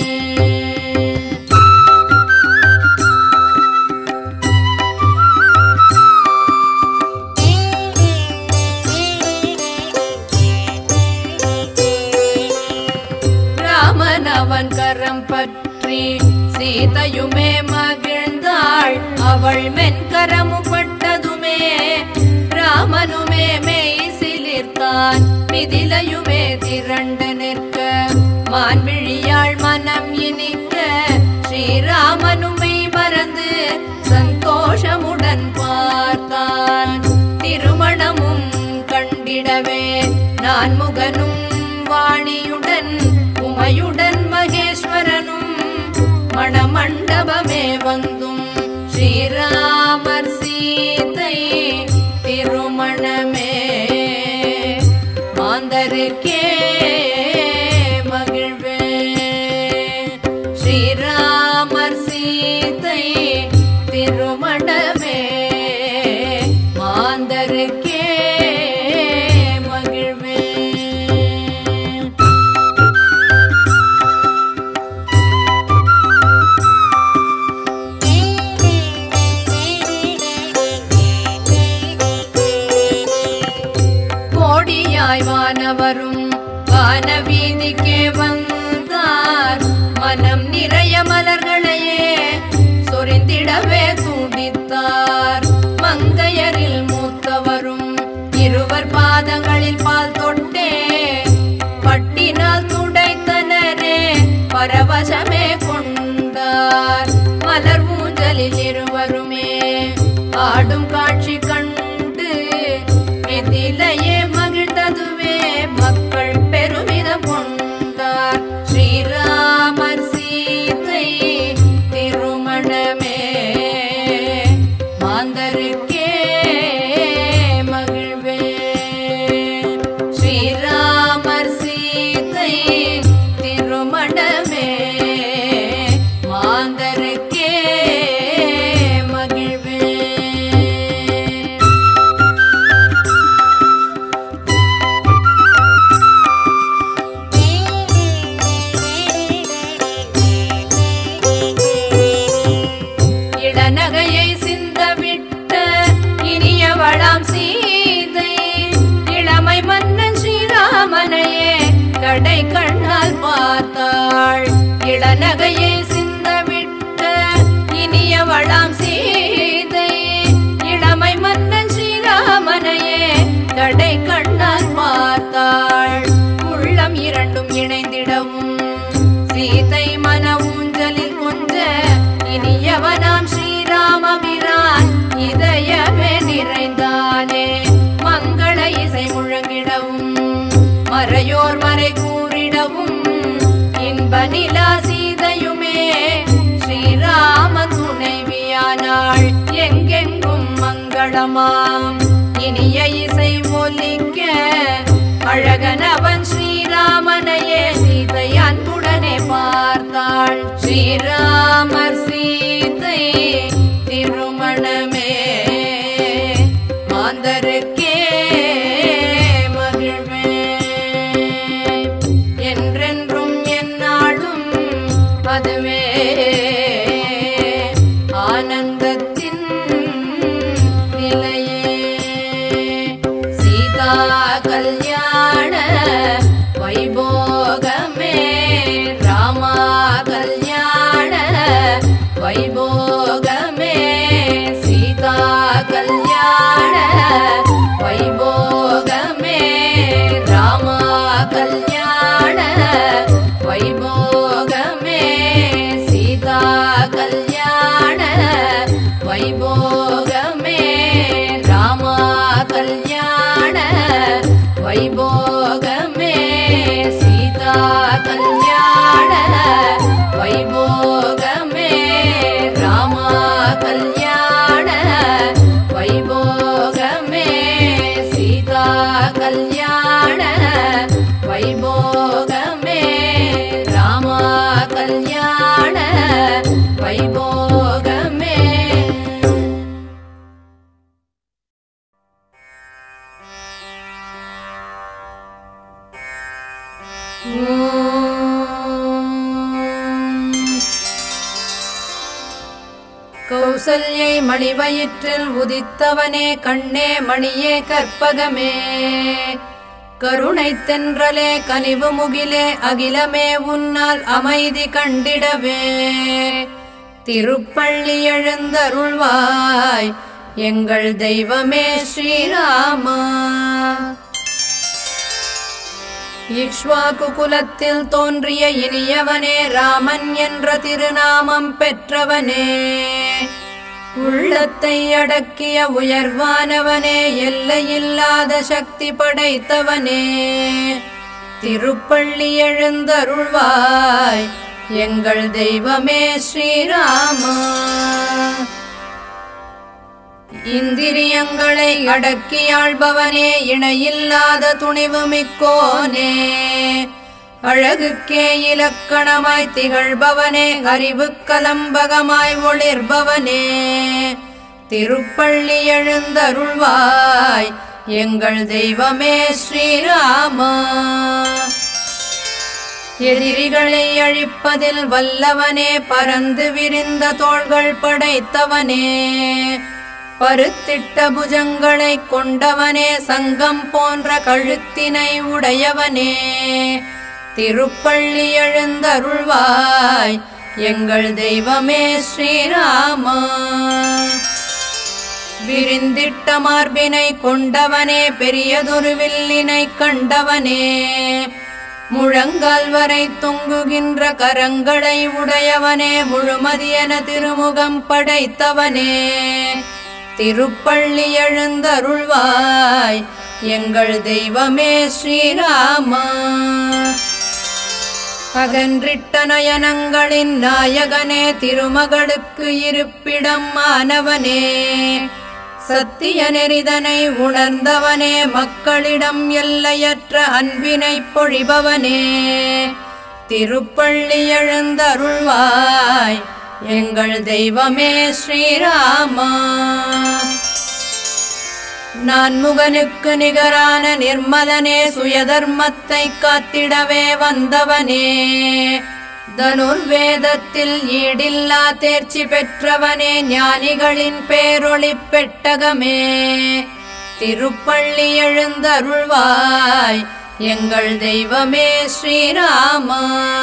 ராமன் அவன் கரம் பற்றி சீதையுமே மகிழ்ந்தாள் அவள் மென்கரமும் பட்டதுமே ராமனுமே மெய் சிலிர்த்தான் மிதிலையுமே திரண்டு நிற்க மான்விழியாள் மனம் இனிக்க ஸ்ரீராமனுமை மறந்து சந்தோஷமுடன் பார்த்தான் திருமணமும் கண்டிடவே நான் முகனும் வாணியுடன் உமையுடன் மகேஸ்வரனும் மணமண்டபமே வந்தும் ஸ்ரீராமர் சீதை திருமணமே மாந்தருக்கே மகிழ்வே ஸ்ரீராமர் சீதை திருமணமே மாந்தருக்கே மகிழ்வே கோடியாய் வானவரும் வானவீதிக்கே வந்தார் மனம் நிறைய மலர்களையே சொரிந்திடவே துடித்தார் மங்கையரில் மூத்தவரும் இருவர் பாதங்களில் பால் தொட்டே பட்டினால் துடைத்தனரே பரவசமே கொண்டார் மலர் ஊஞ்சலில் இருவருமே ஆடும் காட்சி கண்டு மிதிலையே மகிழ்ந்ததுவே மக்கள் பெருமிதம் கொண்டார் ஸ்ரீராமர் சீதை திருமணமே மாந்தருக்கே மகிழ்வே ஸ்ரீராமர் சீதை திருமணமே மாந்தருக்கே மகிழ்வே இளநகையை சிந்தவிட்ட இனியவளாம் சீதை இளமை மன்னன் ஸ்ரீராமனையே கடை கண்ணால் பார்த்தாள் இளநகையை சிந்தவிட்ட இனியவளாம் சீதை இளமை மன்னன் ஸ்ரீராமனையே கடை கண்ணால் பார்த்தாள் உள்ளம் இரண்டும் இணைந்திடவும் சீதை மன ஊஞ்சலில் கொஞ்ச இனியவனாம் ஸ்ரீராமபிரான் இதயமே நிறைந்தானே மங்கள இசை முழங்கிடவும் மறையோர் மறை கூறிடவும் இன்ப நிலா சீதையுமே ஸ்ரீராம துணைவியானாள் எங்கெங்கும் மங்களமாம் இனிய இசை ஒலிக்க அழகனவன் ஸ்ரீராமனையே சீதை அன்புடனே பார்த்தாள் ஸ்ரீராமர் சீதை திருமணமே மாந்தருக்கே மகிழ்வே என்றென்றும் எந்நாளும் அதுவே ஆனந்தத்தின் நிலையே சீதா கல்யாண வைபோகமே ராமா கல்யாண வைபோகமே சீதா கல்யாண வைபோகமே சீதா கல்யாண வைபோகமே ராமா கல்யாண வைபோகமே சீதா கல்யாண வைபோகமே ராமா கல்யாண வைபோகமே கௌசல்யை மணிவயிற்றில் உதித்தவனே கண்ணே மணியே கற்பகமே கருணை தென்றலே கனிவு முகிலே அகிலமே உன்னால் அமைதி கண்டிடவே திருப்பள்ளி எழுந்தருள்வாய் எங்கள் தெய்வமே ஸ்ரீராமா இக்ஷ்வாகு குலத்தில் தோன்றிய இனியவனே ராமன் என்ற திருநாமம் பெற்றவனே உள்ளத்தை அடக்கிய உயர்வானவனே எல்லையில்லாத சக்தி படைத்தவனே திருப்பள்ளி எழுந்தருள்வாய் எங்கள் தெய்வமே ஸ்ரீராமா இந்திரியங்களை அடக்கியாள்பவனே இணையில்லாத துணிவு மிக்கோனே அழகுக்கே இலக்கணமாய் திகழ்பவனே அறிவு கலம்பகமாய் ஒளிர்பவனே திருப்பள்ளி எழுந்தருள்வாய் எங்கள் தெய்வமே ஸ்ரீராமா எதிரிகளை அழிப்பதில் வல்லவனே பறந்து விரிந்த தோள்கள் படைத்தவனே பருத்திட்ட புஜங்களை கொண்டவனே சங்கம் போன்ற கழுத்தினை உடையவனே திருப்பள்ளி எழுந்தருள்வாய் எங்கள் தெய்வமே ஸ்ரீராமா விரிந்திட்ட மார்பினை கொண்டவனே பெரியதொரு வில்லினை கண்டவனே முழங்கால் வரை தொங்குகின்ற கரங்களை உடையவனே முழுமதியன திருமுகம் படைத்தவனே திருப்பள்ளி எழுந்தருள்வாய் எங்கள் தெய்வமே ஸ்ரீராமா அகன்றிட்ட நயனங்களின் நாயகனே திருமகளுக்கு இருப்பிடம் மாணவனே சத்திய நெறிதனை உணர்ந்தவனே மக்களிடம் எல்லையற்ற அன்பினை பொழிபவனே திருப்பள்ளி எழுந்தருள்வாய் எங்கள் தெய்வமே ஸ்ரீராமா நான்முகனுக்கு நிகரான நிர்மலனே சுயதர்மத்தை காத்திடவே வந்தவனே தனுர்வேதத்தில் ஈடில்லா தேர்ச்சி பெற்றவனே ஞானிகளின் பேரொளி பெட்டகமே திருப்பள்ளி எழுந்தருள்வாய் எங்கள் தெய்வமே ஸ்ரீராமா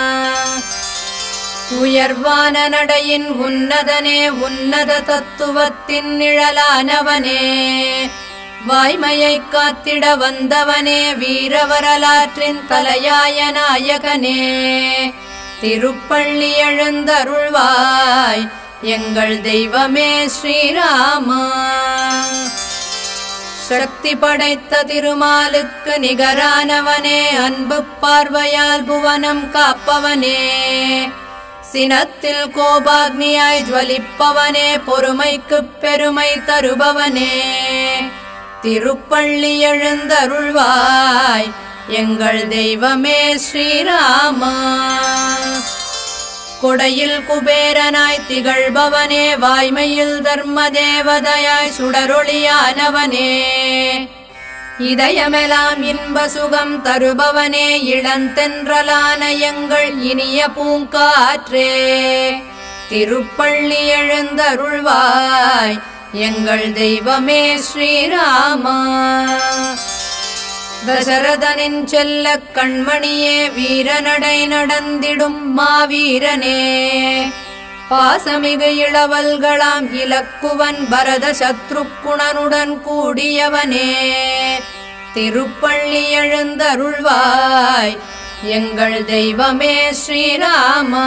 உயர்வான நடையின் உன்னதனே உன்னத தத்துவத்தின் நிழலானவனே வாய்மையை காத்திட வந்தவனே வீர வரலாற்றின் தலையாய நாயகனே திருப்பள்ளி எழுந்தருள்வாய் எங்கள் தெய்வமே ஸ்ரீராமா சக்தி படைத்த திருமாலுக்கு நிகரானவனே அன்பு பார்வையால் புவனம் காப்பவனே சினத்தில் கோபாக்னியாய் ஜுவலிப்பவனே பொறுமைக்கு பெருமை தருபவனே திருப்பள்ளி எழுந்தருள்வாய் எங்கள் தெய்வமே ஸ்ரீராமா கொடையில் குபேரனாய் திகழ்பவனே வாய்மையில் தர்ம தேவதையாய் சுடரொளியானவனே இதயமெலாம் இன்ப சுகம் தருபவனே இளந்தென்றலான எங்கள் இனிய பூங்காற்றே திருப்பள்ளி எழுந்தருள்வாய் எங்கள் தெய்வமே ஸ்ரீராமா தசரதனின் செல்ல கண்மணியே வீரநடை நடந்திடும் மாவீரனே பாசமிகு இளவல்களாம் இலக்குவன் பரத சத்ருக்குணனுடன் கூடியவனே திருப்பள்ளி எழுந்தருள்வாய் எங்கள் தெய்வமே ஸ்ரீராமா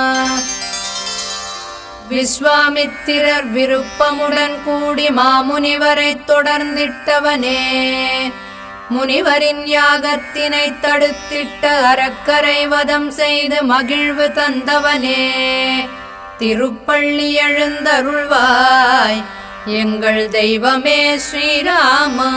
விஸ்வாமித்திரர் விருப்பமுடன் கூடி மாமுனிவரை தொடர்ந்திட்டவனே முனிவரின் யாகத்தினை தடுத்திட்ட அறக்கரை வதம் செய்து மகிழ்வு தந்தவனே திருப்பள்ளி எழுந்தருள்வாய் எங்கள் தெய்வமே ஸ்ரீராமா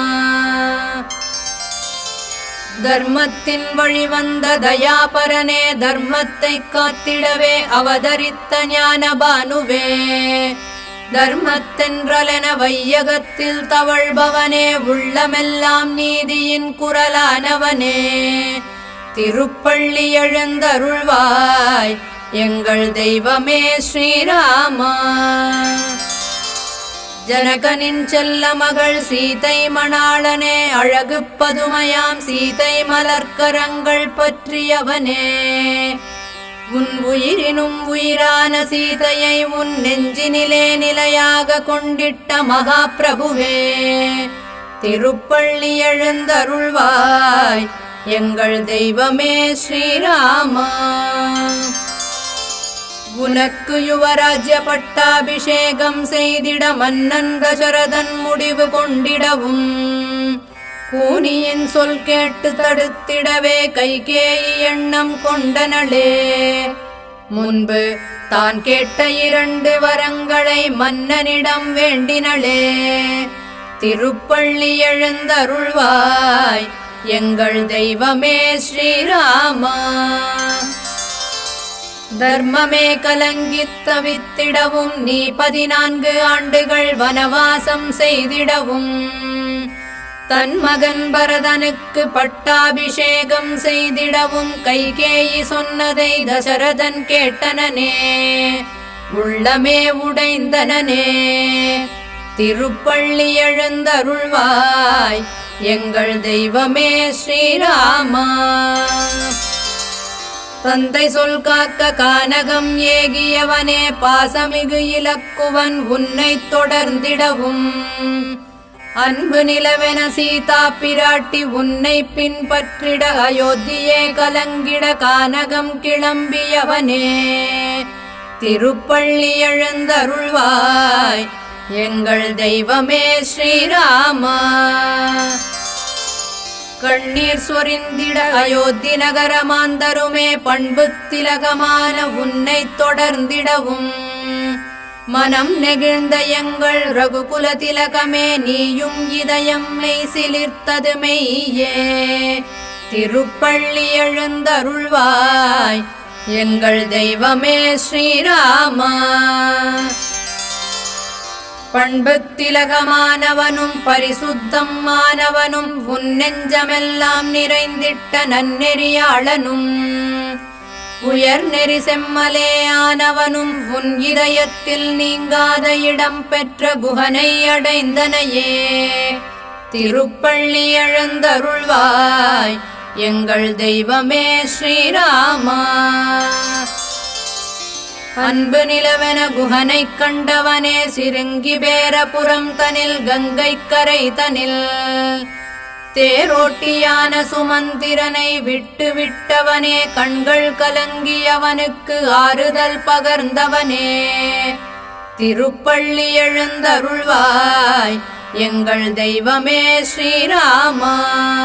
தர்மத்தின் வழிவந்த தயாபரனே தர்மத்தை காத்திடவே அவதரித்த ஞானபானுவே தர்மத்தென்றலென வையகத்தில் தவழ்பவனே உள்ளமெல்லாம் நீதியின் குரலானவனே திருப்பள்ளி எழுந்தருள்வாய் எங்கள் தெய்வமே ஸ்ரீராமா ஜனகனின் செல்ல மகள் சீதை மணாளனே அழகு பதுமையாம் சீதை மலர்க்கரங்கள் பற்றியவனே உன் உயிரினும் உயிரான சீதையை உன் நெஞ்சினிலே நிலையாக கொண்டிட்ட மகாபிரபுவே திருப்பள்ளி எழுந்தருள்வாய் எங்கள் தெய்வமே ஸ்ரீராமா உனக்கு யுவராஜ்ய பட்டாபிஷேகம் செய்திட மன்னன் தசரதன் முடிவு கொண்டிடவும் கூனியின் சொல் கேட்டு தடுத்திடவே கைகேயி எண்ணம் கொண்டனளே முன்பு தான் கேட்ட இரண்டு வரங்களை மன்னனிடம் வேண்டினளே திருப்பள்ளி எழுந்தருள்வாய் எங்கள் தெய்வமே ஸ்ரீராமா தர்மமே கலங்கித் தவித்திடவும் நீ பதினான்கு ஆண்டுகள் வனவாசம் செய்திடவும் தன் மகன் பரதனுக்கு பட்டாபிஷேகம் செய்திடவும் கைகேயி சொன்னதை தசரதன் கேட்டனனே உள்ளமே உடைந்தனனே திருப்பள்ளி எழுந்தருள்வாய் எங்கள் தெய்வமே ஸ்ரீராமா தந்தை சொல் காக்க கானகம் ஏகியவனே பாசமிகு இலக்குவன் உன்னை தொடர்ந்திடவும் அன்பு நிலவென சீதா பிராட்டி உன்னை பின்பற்றிட அயோத்தியே கலங்கிட கானகம் கிளம்பியவனே திருப்பள்ளி எழுந்தருள்வாய் எங்கள் தெய்வமே ஸ்ரீராமா கண்ணீர் சொரிந்திட அயோத்தி நகரமாந்தருமே பண்பு திலகமான உன்னை தொடர்ந்திடவும் மனம் நெகிழ்ந்த எங்கள் ரகுகுல திலகமே நீயும் இதயம் மெய் சிலிர்த்தது மெய்யே திருப்பள்ளி எழுந்தருள்வாய் எங்கள் தெய்வமே ஸ்ரீராமா பண்பு திலகமானவனும் பரிசுத்தம் மானவனும் உன் நெஞ்சமெல்லாம் நிறைந்திட்ட நன்னெறியாளனும் உயர் நெறி செம்மலே ஆனவனும் உன் இதயத்தில் நீங்காத இடம் பெற்ற குகனை அடைந்தனையே திருப்பள்ளி எழுந்தருள்வாய் எங்கள் தெய்வமே ஸ்ரீராமா அன்பு நிலவென குகனை கண்டவனே சிறுங்கி பேரபுரம் தனில் கங்கை கரை தனில் தேரோட்டியான சுமந்திரனை விட்டு விட்டவனே கண்கள் கலங்கியவனுக்கு ஆறுதல் பகர்ந்தவனே திருப்பள்ளி எழுந்தருள்வாய் எங்கள் தெய்வமே ஸ்ரீராமா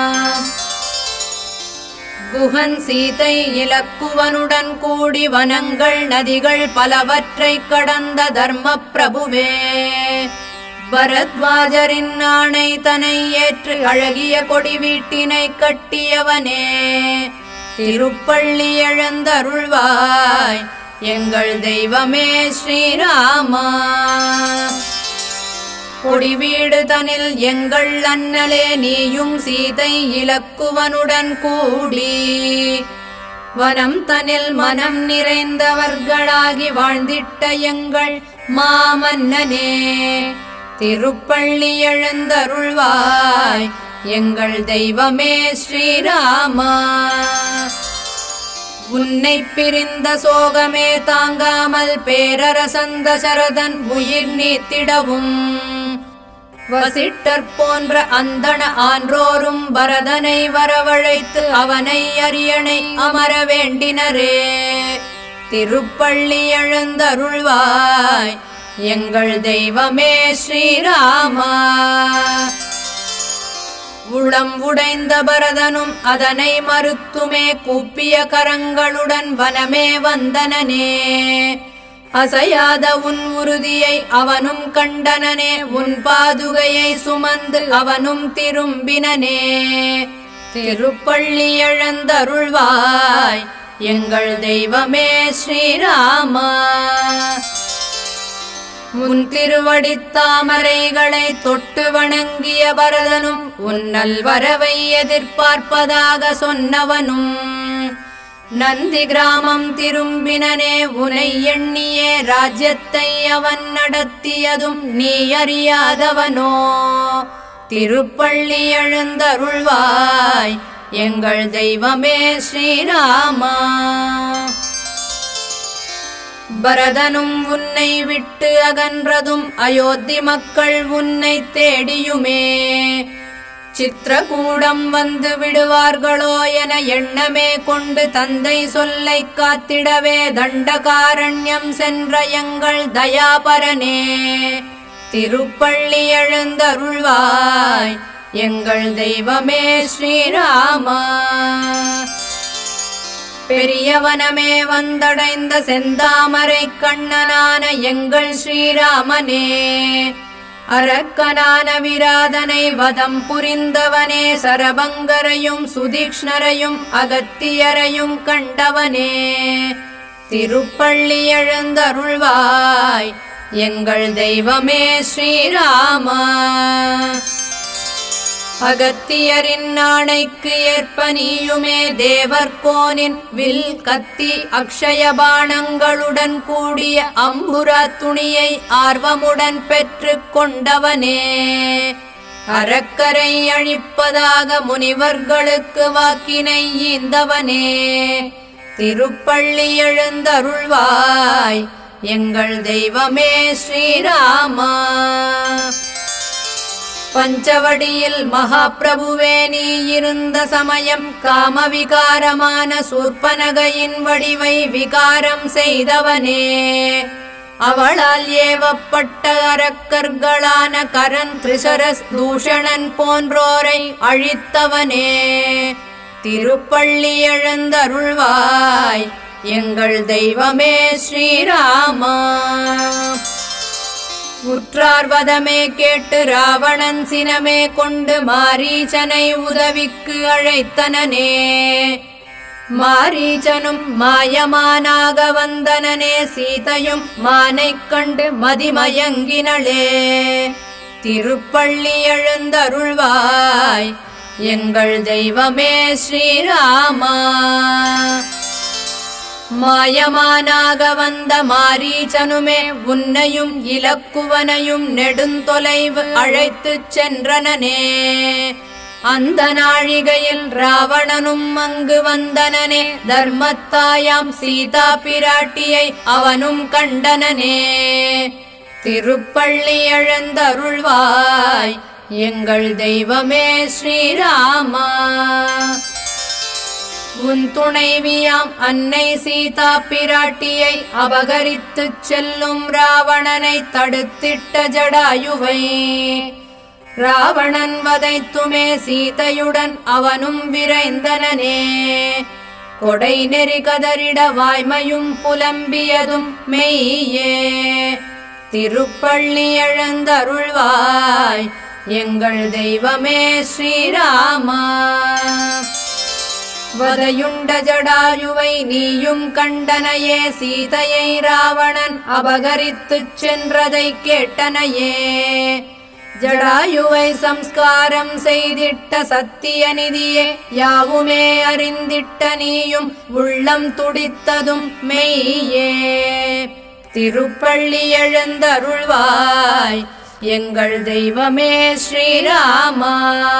குகன் சீதை இலக்குவனுடன் கூடி வனங்கள் நதிகள் பலவற்றை கடந்த தர்ம பிரபுவே பரத்வாஜரின் ஆணை தனை ஏற்று அழகிய கொடி வீட்டினை கட்டியவனே திருப்பள்ளி எழுந்தருள்வாய் எங்கள் தெய்வமே ஸ்ரீராமா கொடி வீடு தனில் எங்கள் அண்ணலே நீயும் சீதை இலக்குவனுடன் கூடி வனம் தனில் மனம் நிறைந்தவர்களாகி வாழ்ந்திட்ட எங்கள் மாமன்னனே திருப்பள்ளி எழுந்தருள்வாய் எங்கள் தெய்வமே ஸ்ரீராமா உன்னை பிரிந்த சோகமே தாங்காமல் பேரரசந்த சரதன் உயிர் நீத்திடவும் வசிட்டர் போன்ற அந்தண ஆன்றோரும் பரதனை வரவழைத்து அவனை அரியணை அமர வேண்டினரே திருப்பள்ளி எழுந்தருள்வாய் எங்கள் தெய்வமே ஸ்ரீராமா உள உளம் உடைந்த பரதனும் அதனை மறுத்துமே கூப்பிய கரங்களுடன் வனமே வந்தனனே அசையாத உன் உறுதியை அவனும் கண்டனனே உன் பாதுகையை சுமந்து அவனும் திரும்பினனே திருப்பள்ளி எழுந்தருள்வாய் எங்கள் தெய்வமே ஸ்ரீராமா உன் திருவடித் தாமரைகளை தொட்டு வணங்கிய பரதனும் உன் நல்வரவை எதிர்பார்ப்பதாக சொன்னவனும் நந்தி கிராமம் திரும்பினனே உனை எண்ணியே ராஜ்யத்தை அவன் நடத்தியதும் நீ அறியாதவனோ திருப்பள்ளி எழுந்தருள்வாய் எங்கள் தெய்வமே ஸ்ரீராமா பரதனும் உன்னை விட்டு அகன்றதும் அயோத்தி மக்கள் உன்னை தேடியுமே சித்திரகூடம் வந்து விடுவார்களோ என எண்ணமே கொண்டு தந்தை சொல்லை காத்திடவே தண்டகாரண்யம் சென்ற எங்கள் தயாபரனே திருப்பள்ளி எழுந்தருள்வாய் எங்கள் தெய்வமே ஸ்ரீராமா பெரியவனமே வந்தடைந்த செந்தாமரை கண்ணனான எங்கள் ஸ்ரீராமனே அரக்கனான விராதனை வதம் புரிந்தவனே சரபங்கரையும் சுதீக்ஷ்ணரையும் அகத்தியரையும் கண்டவனே திருப்பள்ளி எழுந்தருள்வாய் எங்கள் தெய்வமே ஸ்ரீராமா அகத்தியரின் ஆணைக்கு ஏற்ப நீயுமே தேவர்கோனின் வில் கத்தி அக்ஷய பாணங்களுடன் கூடிய அம்புரா துணியை ஆர்வமுடன் பெற்றுக் கொண்டவனே அறக்கரை அழிப்பதாக முனிவர்களுக்கு வாக்கினை ஈந்தவனே திருப்பள்ளி எழுந்தருள்வாய் எங்கள் தெய்வமே ஸ்ரீராமா பஞ்சவடியில் மகாபிரபுவே நீ இருந்த சமயம் காமவிகாரமான சூர்பனகையின் வடிவை விகாரம் செய்தவனே அவளால் ஏவப்பட்ட அரக்கர்களான கரன் திரிசரஸ் தூஷணன் போன்றோரை அழித்தவனே திருப்பள்ளி எழுந்தருள்வாய் எங்கள் தெய்வமே ஸ்ரீராமா உற்றார்வதமே கேட்டு ராவணன் சினமே கொண்டு மாரீச்சனை உதவிக்கு அழைத்தனனே மாரீச்சனும் மாயமானாக வந்தனனே சீதையும் மானைக் கண்டு மதிமயங்கினளே திருப்பள்ளி எழுந்தருள்வாய் எங்கள் தெய்வமே ஸ்ரீராமா மாயமானாக வந்த மாரீச்சனுமே உன்னையும் இலக்குவனையும் நெடுந்தொலைவு அழைத்துச் சென்றனனே அந்த நாழிகையில் ராவணனும் அங்கு வந்தனனே தர்மத்தாயாம் சீதா பிராட்டியை அவனும் கண்டனனே திருப்பள்ளி எழுந்தருள்வாய் எங்கள் தெய்வமே ஸ்ரீராமா உன் துணைவியாம் அன்னை சீதா பிராட்டியை அபகரித்துச் செல்லும் ராவணனை தடுத்திட்ட ஜடாயுவை ராவணன் வதைத்துமே சீதையுடன் அவனும் விரைந்தனனே கொடை நெறி கதறிட வாய்மையும் புலம்பியதும் மெய்யே திருப்பள்ளி எழுந்தருள்வாய் எங்கள் தெய்வமே ஸ்ரீராமா வதையுண்ட ஜடாயுவை நீயும் கண்டனையே சீதையை ராவணன் அபகரித்துச் சென்றதை கேட்டனையே ஜடாயுவை சம்ஸ்காரம் செய்திட்ட சத்திய நிதியே யாவுமே அறிந்திட்ட நீயும் உள்ளம் துடித்ததும் மெய்யே திருப்பள்ளி எழுந்தருள்வாய் எங்கள் தெய்வமே ஸ்ரீராமா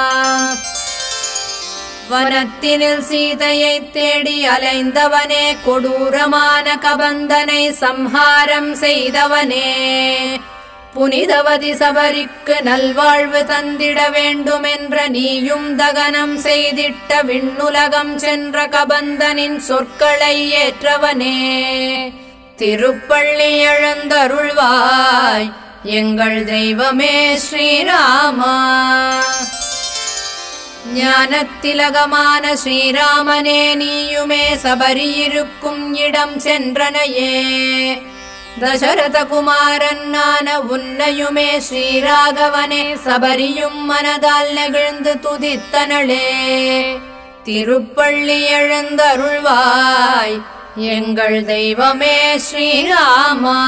வனத்தினில் சீதையை தேடி அலைந்தவனே கொடூரமான கபந்தனை சம்ஹாரம் செய்தவனே புனிதவதி சபரிக்கு நல்வாழ்வு தந்திட வேண்டுமென்ற நீயும் தகனம் செய்திட்ட விண்ணுலகம் சென்ற கபந்தனின் சொற்களை ஏற்றவனே திருப்பள்ளி எழுந்தருள்வாய் எங்கள் தெய்வமே ஸ்ரீராமா ஞானத்திலகமான ஸ்ரீராமனே நீயுமே சபரியிருக்கும் இடம் சென்றனையே தசரத குமாரன் நான உன்னையுமே ஸ்ரீராகவனே சபரியும் மனதால் நெகிழ்ந்து துதித்தனளே திருப்பள்ளி எழுந்தருள்வாய் எங்கள் தெய்வமே ஸ்ரீராமா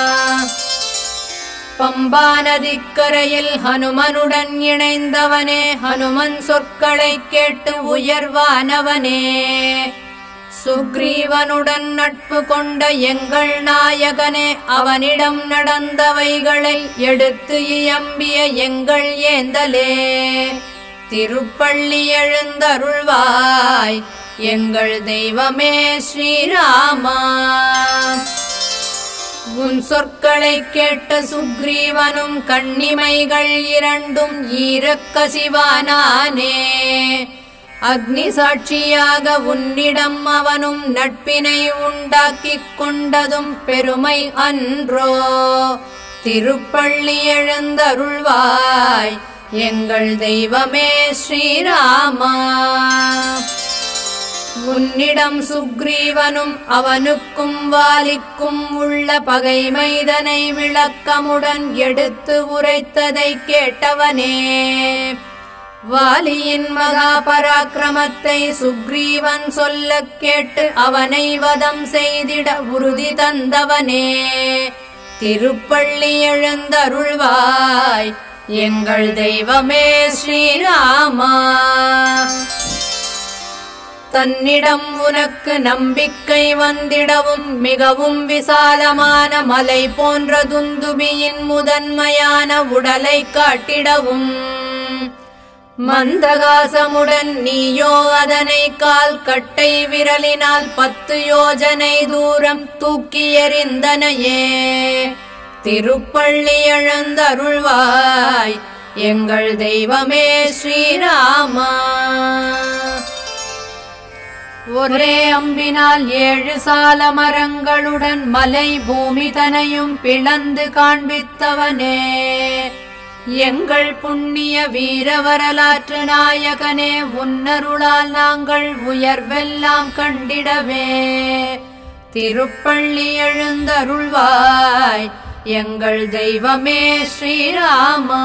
பம்பா நதிக்கரையில் ஹனுமனுடன் இணைந்தவனே ஹனுமன் சொற்களை கேட்டு உயர்வானவனே சுக்ரீவனுடன் நட்பு கொண்ட எங்கள் நாயகனே அவனிடம் நடந்தவைகளை எடுத்து இயம்பிய எங்கள் ஏந்தலே திருப்பள்ளி எழுந்தருள்வாய் எங்கள் தெய்வமே ஸ்ரீராமா உன் சொற்களை கேட்ட சுக்ரீவனும் கண்ணிமைகள் இரண்டும் ஈரக்கசிவானானே அக்னி சாட்சியாக உன்னிடம் அவனும் நட்பினை உண்டாக்கிக் கொண்டதும் பெருமை அன்றோ திருப்பள்ளி எழுந்தருள்வாய் எங்கள் தெய்வமே ஸ்ரீராமா உன்னிடம் சுக்ரீவனும் அவனுக்கும் வாலிக்கும் உள்ள பகைமைதனை விளக்கமுடன் எடுத்து உரைத்ததை கேட்டவனே வாலியின் மகா பராக்கிரமத்தை சுக்ரீவன் சொல்லக் கேட்டு அவனை வதம் செய்திட உறுதி தந்தவனே திருப்பள்ளி எழுந்தருள்வாய் எங்கள் தெய்வமே ஸ்ரீராமா தன்னிடம் உனக்கு நம்பிக்கை வந்திடவும் மிகவும் விசாலமான மலை போன்ற துந்துபியின் முதன்மையான உடலை காட்டிடவும் மந்தகாசமுடன் நீயோ அதனை கால் கட்டை விரலினால் பத்து யோஜனை தூரம் தூக்கி எறிந்தனையே திருப்பள்ளி எழுந்தருள்வாய் எங்கள் தெய்வமே ஸ்ரீராமா ஒரே அம்பினால் ஏழு சால மரங்களுடன் மலை பூமி தனையும் பிளந்து காண்பித்தவனே எங்கள் புண்ணிய வீர வரலாற்று நாயகனே உன்னருளால் நாங்கள் உயர்வெல்லாம் கண்டிடவே திருப்பள்ளி எழுந்தருள்வாய் எங்கள் தெய்வமே ஸ்ரீராமா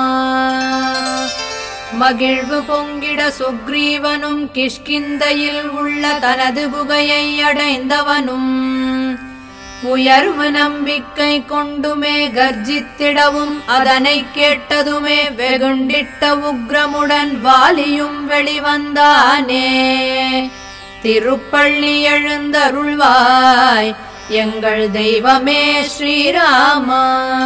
மகிழ்வு பொங்கிட சுக்ரீவனும் கிஷ்கிந்தையில் உள்ள தனது குகையை அடைந்தவனும் உயர்வு நம்பிக்கை கொண்டுமே கர்ஜித்திடவும் அதனை கேட்டதுமே வெகுண்டிட்ட உக்ரமுடன் வாலியும் வெளிவந்தானே திருப்பள்ளி எழுந்தருள்வாய் எங்கள் தெய்வமே ஸ்ரீராமா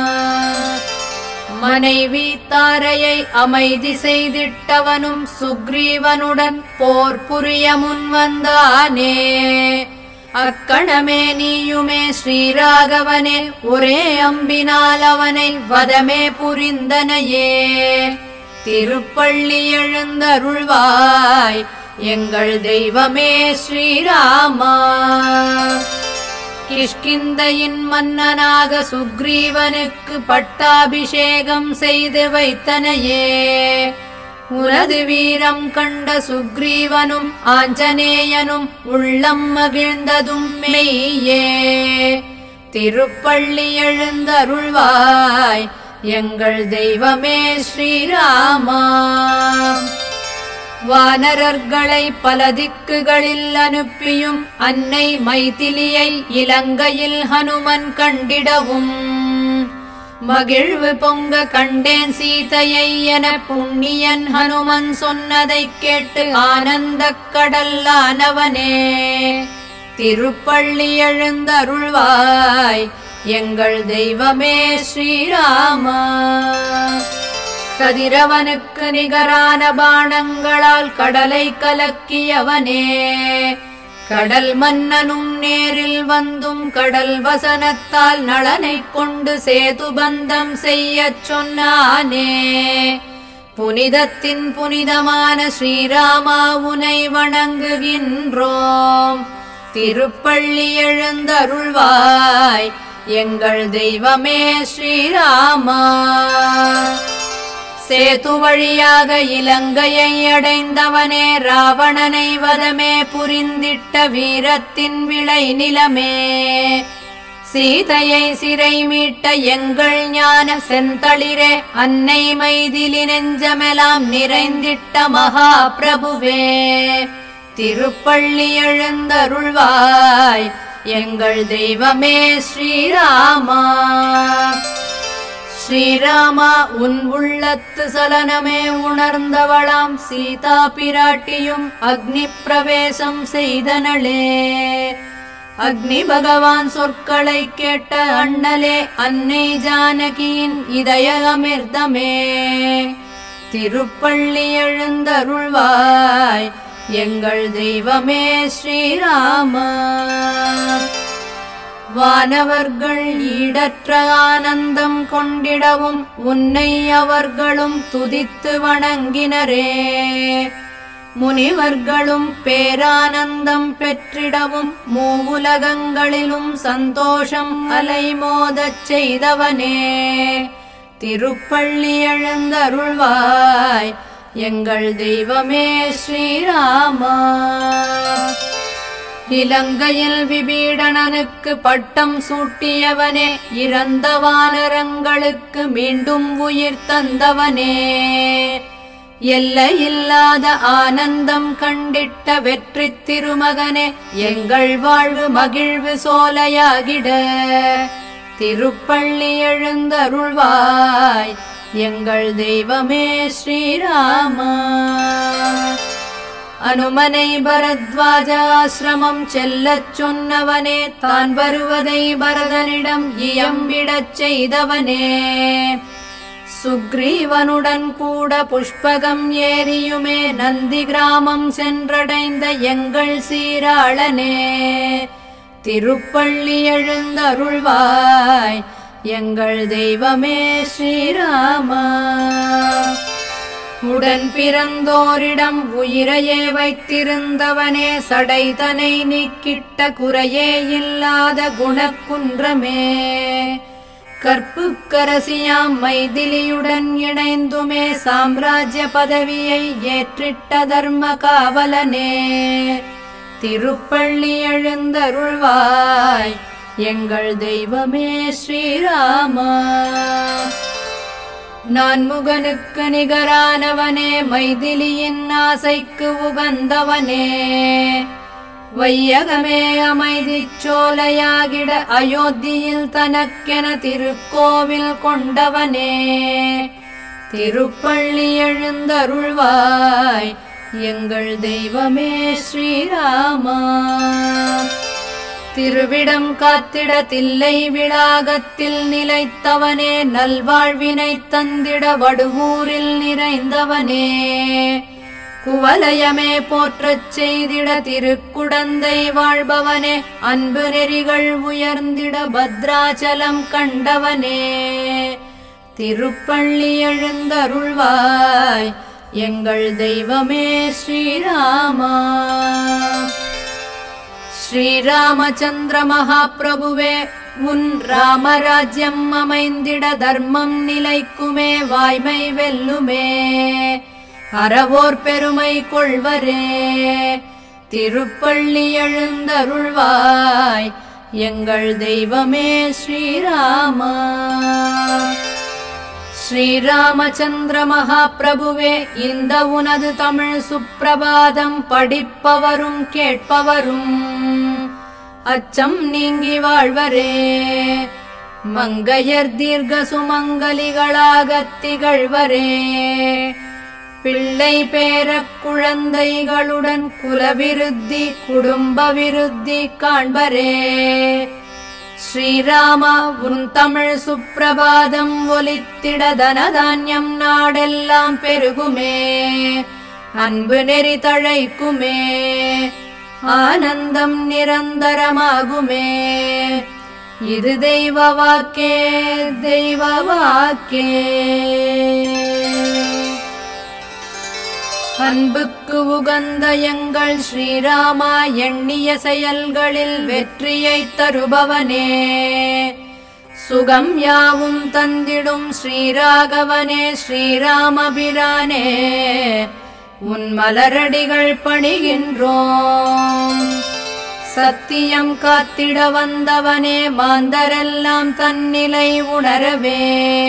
மனைவி தாரையை அமைதி செய்திட்டவனும் சுக்ரீவனுடன் போர் புரிய முன் வந்தானே அக்கணமே நீயுமே ஸ்ரீராகவனே ஒரே அம்பினால் அவனை வதமே புரிந்தனையே திருப்பள்ளி எழுந்தருள்வாய் எங்கள் தெய்வமே ஸ்ரீராமா கிஷ்கிந்தையின் மன்னனாக சுக்ரீவனுக்கு பட்டாபிஷேகம் செய்து வைத்தனையே உனது வீரம் கண்ட சுக்ரீவனும் ஆஞ்சநேயனும் உள்ளம் மகிழ்ந்ததும் மெய்யே திருப்பள்ளி எழுந்தருள்வாய் எங்கள் தெய்வமே ஸ்ரீராமா வானரர்களை பல திக்குகளில் அனுப்பியும் அன்னை மைதிலியை இலங்கையில் ஹனுமன் கண்டிடவும் மகிழ்வு பொங்க கண்டேன் சீதையை என புண்ணியன் ஹனுமன் சொன்னதைக் கேட்டு ஆனந்தக் கடல்லானவனே திருப்பள்ளி எழுந்தருள்வாய் எங்கள் தெய்வமே ஸ்ரீராமா கதிரவனுக்கு நிகரான பாணங்களால் கடலை கலக்கியவனே கடல் மன்னனும் நேரில் வந்தும் கடல் வசனத்தால் நளனைக் கொண்டு சேதுபந்தம் செய்யச் சொன்னானே புனிதத்தின் புனிதமான ஸ்ரீராமா உனை வணங்குகின்றோம் திருப்பள்ளி எழுந்தருள்வாய் எங்கள் தெய்வமே ஸ்ரீராமா சேது வழியாக இலங்கையை அடைந்தவனே ராவணனை வதமே புரிந்திட்ட வீரத்தின் விளை நிலமே சீதையை சிறை மீட்ட எங்கள் ஞான செந்தளிரே அன்னை மைதிலி நெஞ்சமெலாம் நிறைந்திட்ட மகா பிரபுவே திருப்பள்ளி எழுந்தருள்வாய் எங்கள் தெய்வமே ஸ்ரீராமா ஸ்ரீராமா உன் உள்ளத்து சலனமே உணர்ந்தவளாம் சீதா பிராட்டியும் அக்னி பிரவேசம் செய்தனளே அக்னி பகவான் சொற்களை கேட்ட அண்ணலே அன்னை ஜானகியின் இதய அமிர்தமே திருப்பள்ளி எழுந்தருள்வாய் எங்கள் தெய்வமே ஸ்ரீராமா வானவர்கள் ஈடற்ற ஆனந்தம் கொண்டிடவும் உன்னை அவர்களும் துதித்து வணங்கினரே முனிவர்களும் பேரானந்தம் பெற்றிடவும் மூவுலகங்களிலும் சந்தோஷம் அலைமோதச் செய்தவனே திருப்பள்ளி எழுந்தருள்வாய் எங்கள் தெய்வமே ஸ்ரீராமா இலங்கையில் விபீடணனுக்கு பட்டம் சூட்டியவனே இறந்த வானரங்களுக்கு மீண்டும் உயிர் தந்தவனே எல்லையில்லாத ஆனந்தம் கண்டிட்ட வெற்றி திருமகனே எங்கள் வாழ்வு மகிழ்வு சோலையாகிட திருப்பள்ளி எழுந்தருள்வாய் எங்கள் தெய்வமே ஸ்ரீராமா அனுமனை பரத்வாஜ ஆசிரமம் செல்லச் சொன்னவனே தான் வருவதை பரதனிடம் இயம்பிடச் செய்தவனே சுக்ரீவனுடன் கூட புஷ்பகம் ஏறியுமே நந்தி கிராமம் சென்றடைந்த எங்கள் சீராளனே திருப்பள்ளி எழுந்தருள்வாய் எங்கள் தெய்வமே ஸ்ரீராமா உடன் பிறந்தோரிடம் உயிரையே வைத்திருந்தவனே சடைதனை நீக்கிட்ட குறையே இல்லாத குணக்குன்றமே கற்புக்கரசியாம் மைதிலியுடன் இணைந்துமே சாம்ராஜ்ய பதவியை ஏற்றிட்ட தர்ம காவலனே திருப்பள்ளி எழுந்தருள்வாய் எங்கள் தெய்வமே ஸ்ரீராமா நான்முகனுக்கு நிகரானவனே மைதிலியின் ஆசைக்கு உகந்தவனே வையகமே அமைதி சோலையாகிட அயோத்தியில் தனக்கென திருக்கோவில் கொண்டவனே திருப்பள்ளி எழுந்தருள்வாய் எங்கள் தெய்வமே ஸ்ரீராமா திருவிடம் காத்திட தில்லை விளாகத்தில் நிலைத்தவனே நல்வாழ்வினை தந்திட வடுவூரில் நிறைந்தவனே குவலயமே போற்றச் செய்திட திருக்குடந்தை வாழ்பவனே அன்பு நெறிகள் உயர்ந்திட பத்ராச்சலம் கண்டவனே திருப்பள்ளி எழுந்தருள்வாய் எங்கள் தெய்வமே ஸ்ரீராமா ஸ்ரீராமச்சந்திர மகாபிரபுவே உன் ராமராஜ்யம் அமைந்திட தர்மம் நிலைக்குமே வாய்மை வெல்லுமே அறவோர் பெருமை கொள்வரே திருப்பள்ளி எழுந்தருள்வாய் எங்கள் தெய்வமே ஸ்ரீராமா ஸ்ரீராமச்சந்திர மகாபிரபுவே இந்த உனது தமிழ் சுப்பிரபாதம் படிப்பவரும் கேட்பவரும் அச்சம் நீங்கி வாழ்வரே மங்கையர் தீர்க்க சுமங்கலிகளாகத் திகழ்வரே பிள்ளை பேரக் குழந்தைகளுடன் குலவிருத்தி குடும்ப விருத்தி காண்பரே ஸ்ரீராமா உன் தமிழ் சுப்பிரபாதம் ஒலித்திட தனதான்யம் நாடெல்லாம் பெருகுமே அன்பு நெறி தழைக்குமே ஆனந்தம் நிரந்தரமாகுமே இது தெய்வ வாக்கே தெய்வ வாக்கே அன்புக்கு உகந்த எங்கள் சுகம் யாவும் தந்திடும் ஸ்ரீராகவனே ஸ்ரீராமபிரானே உன் மலரடிகள் பணிகின்றோம் சத்தியம் காத்திட வந்தவனே மாந்தரெல்லாம் தன்னிலை உணரவே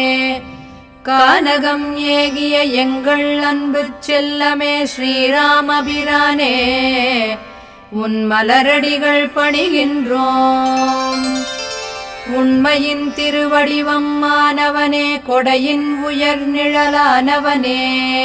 கானகம் ஏகிய எங்கள் அன்பு செல்லமே ஸ்ரீராமபிரானே உன் மலரடிகள் பணிகின்றோம் உண்மையின் திருவடிவம் மானவனே கொடையின் உயர் நிழலானவனே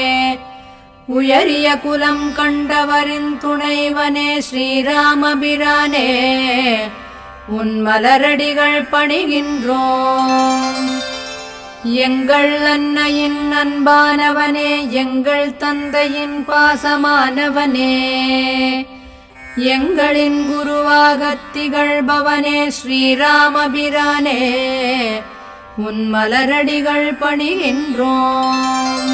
உயரிய குலம் கண்டவரின் துணைவனே ஸ்ரீராமபிரானே உன் மலரடிகள் பணிகின்றோம் எங்கள் அன்னையின் அன்பானவனே எங்கள் தந்தையின் பாசமானவனே எங்களின் குருவாகத் திகழ்பவனே ஸ்ரீராமபிரானே உன் மலரடிகள் பணிகின்றோம்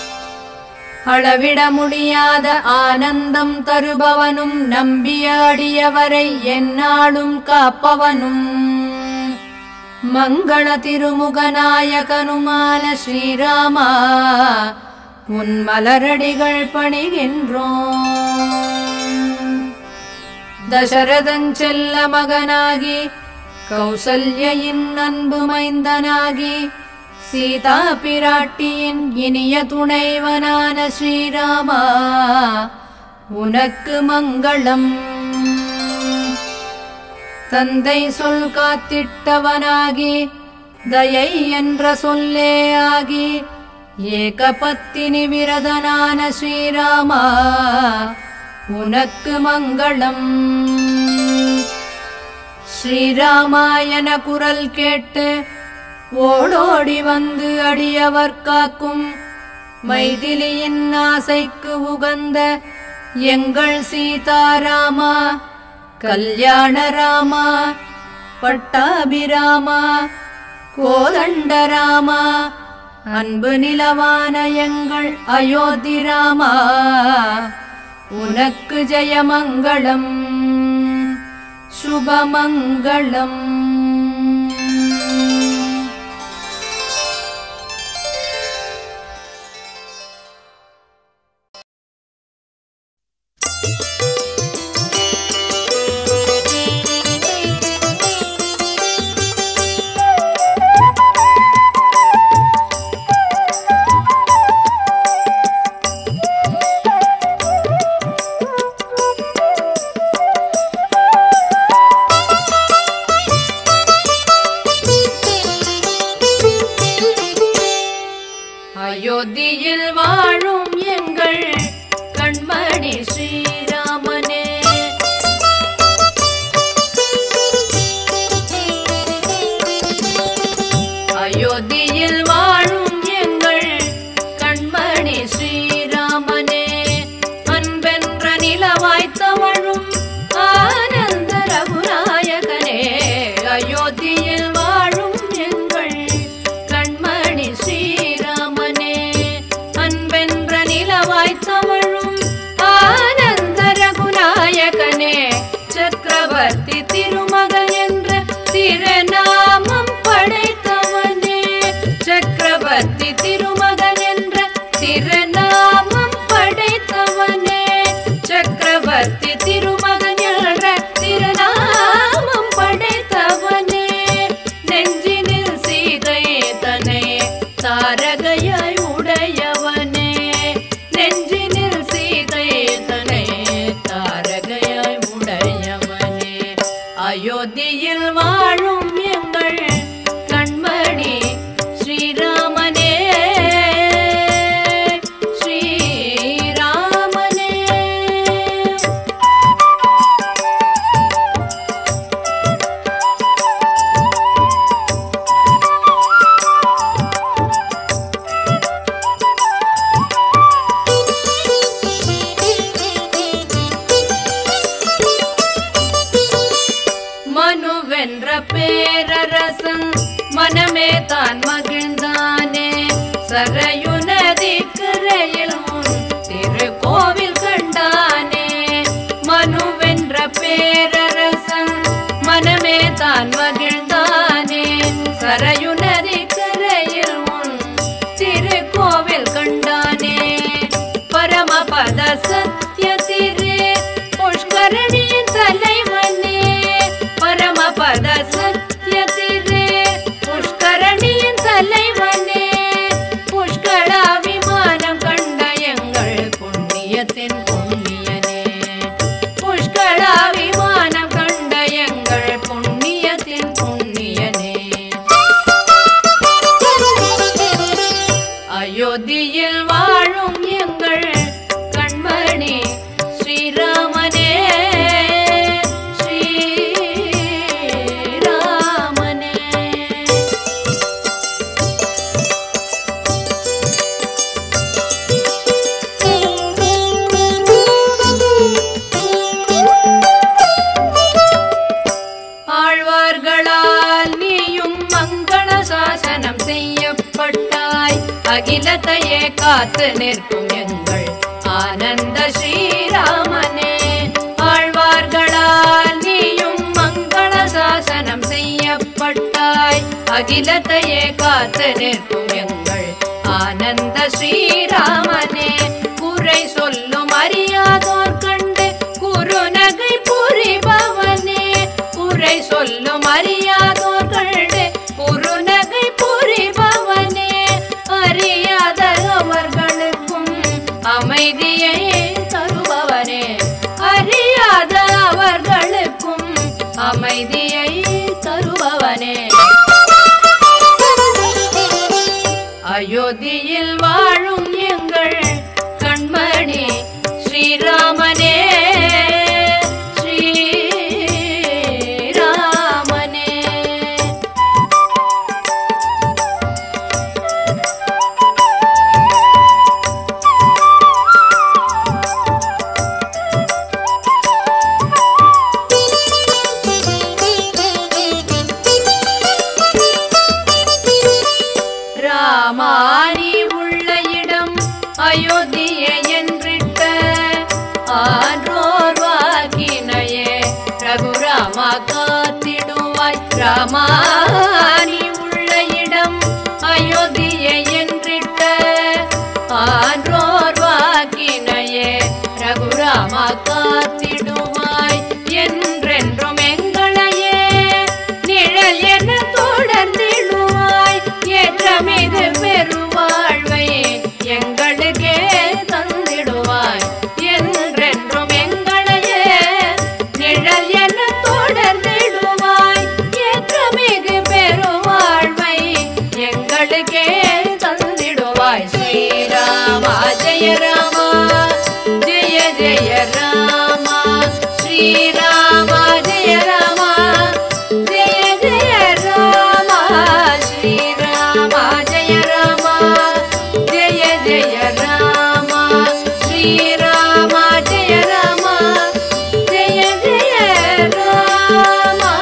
அளவிட முடியாத ஆனந்தம் தருபவனும் நம்பியாடியவரை எந்நாளும் காப்பவனும் மங்கள திருமுகநாயகனுமான ஸ்ரீராமா உன் மலரடிகள் பணிகின்றோம் தசரதன் செல்ல மகனாகி கௌசல்யின் அன்பு மைந்தனாகி சீதா பிராட்டியின் இனிய துணைவனான ஸ்ரீராமா உனக்கு மங்களம் தந்தை சொல் காத்திட்டவனாகி தயை என்ற சொல்லே ஆகி ஏகபத்தினி விரதனான ஸ்ரீராமா உனக்கு மங்களம் ஸ்ரீராமாயண குரல் கேட்டு ஓடோடி வந்து அடியவர் காக்கும் மைதிலியின் ஆசைக்கு உகந்த எங்கள் சீதாராமா கல்யாணராமா பட்டாபிராமா கோதண்டராமா அன்பு நிலவான எங்கள் அயோத்திராமா உனக்கு ஜெயமங்களம் சுபமங்களம் அகிலத்தையே காத்து நிற்கும் எங்கள் ஆனந்த ஸ்ரீராமனே ஆழ்வார்களால் நீயும் மங்கள சாசனம் செய்யப்பட்டாய் அகிலத்தையே காத்து நிற்கும் எங்கள் ஆனந்த ஸ்ரீராமனே குறை சொல்லும் அறியாதோர் கண்டு குறுநகை புரிபவனே குறை சொல்லும் அறியாதோர் கண்டு குறுநகை புரிபவனே அறியாத அவர்களுக்கும் அமைதியை தருபவனே அறியாத அவர்களுக்கும் அமைதியை தருபவனே அயோத்தியில் வாழும் எங்கள் கண்மணி ஸ்ரீராமனே ஸ்ரீராமனே ராமானி உள்ள இடம் அயோத்தியை என்றிட்ட ஆன்றோர் வாக்கினையே ரகுராமா காத்திடுவாய் ராமானி உள்ள இடம் அயோத்தியை என்றிட்ட ஆன்றோர் வாக்கினையே ரகுராமா காத்திடுவாய் என்றென்றும் எங்களையே நிழல் என தொடர்ந்திடுவாய் ஏற்றமிகு பெருவாழ்வை எங்களுக்கே தந்திடுவாய் என்றென்றும் எங்களையே நிழல் என தொடர்ந்திடுவாய் ஏற்றமிகு பெருவாழ்வை எங்களுக்கே தந்திடுவாய் ஸ்ரீராமா ஜெய ராமா ஜெய ஜெய ராமா ஸ்ரீராமா ஜெய ராமா ஜெய ஜெய ராமா ஸ்ரீராமா ஜெய ராமா ஜெய ஜெய ராமா ஸ்ரீராமா ஜெய ராமா ஜெய ஜெய ராமா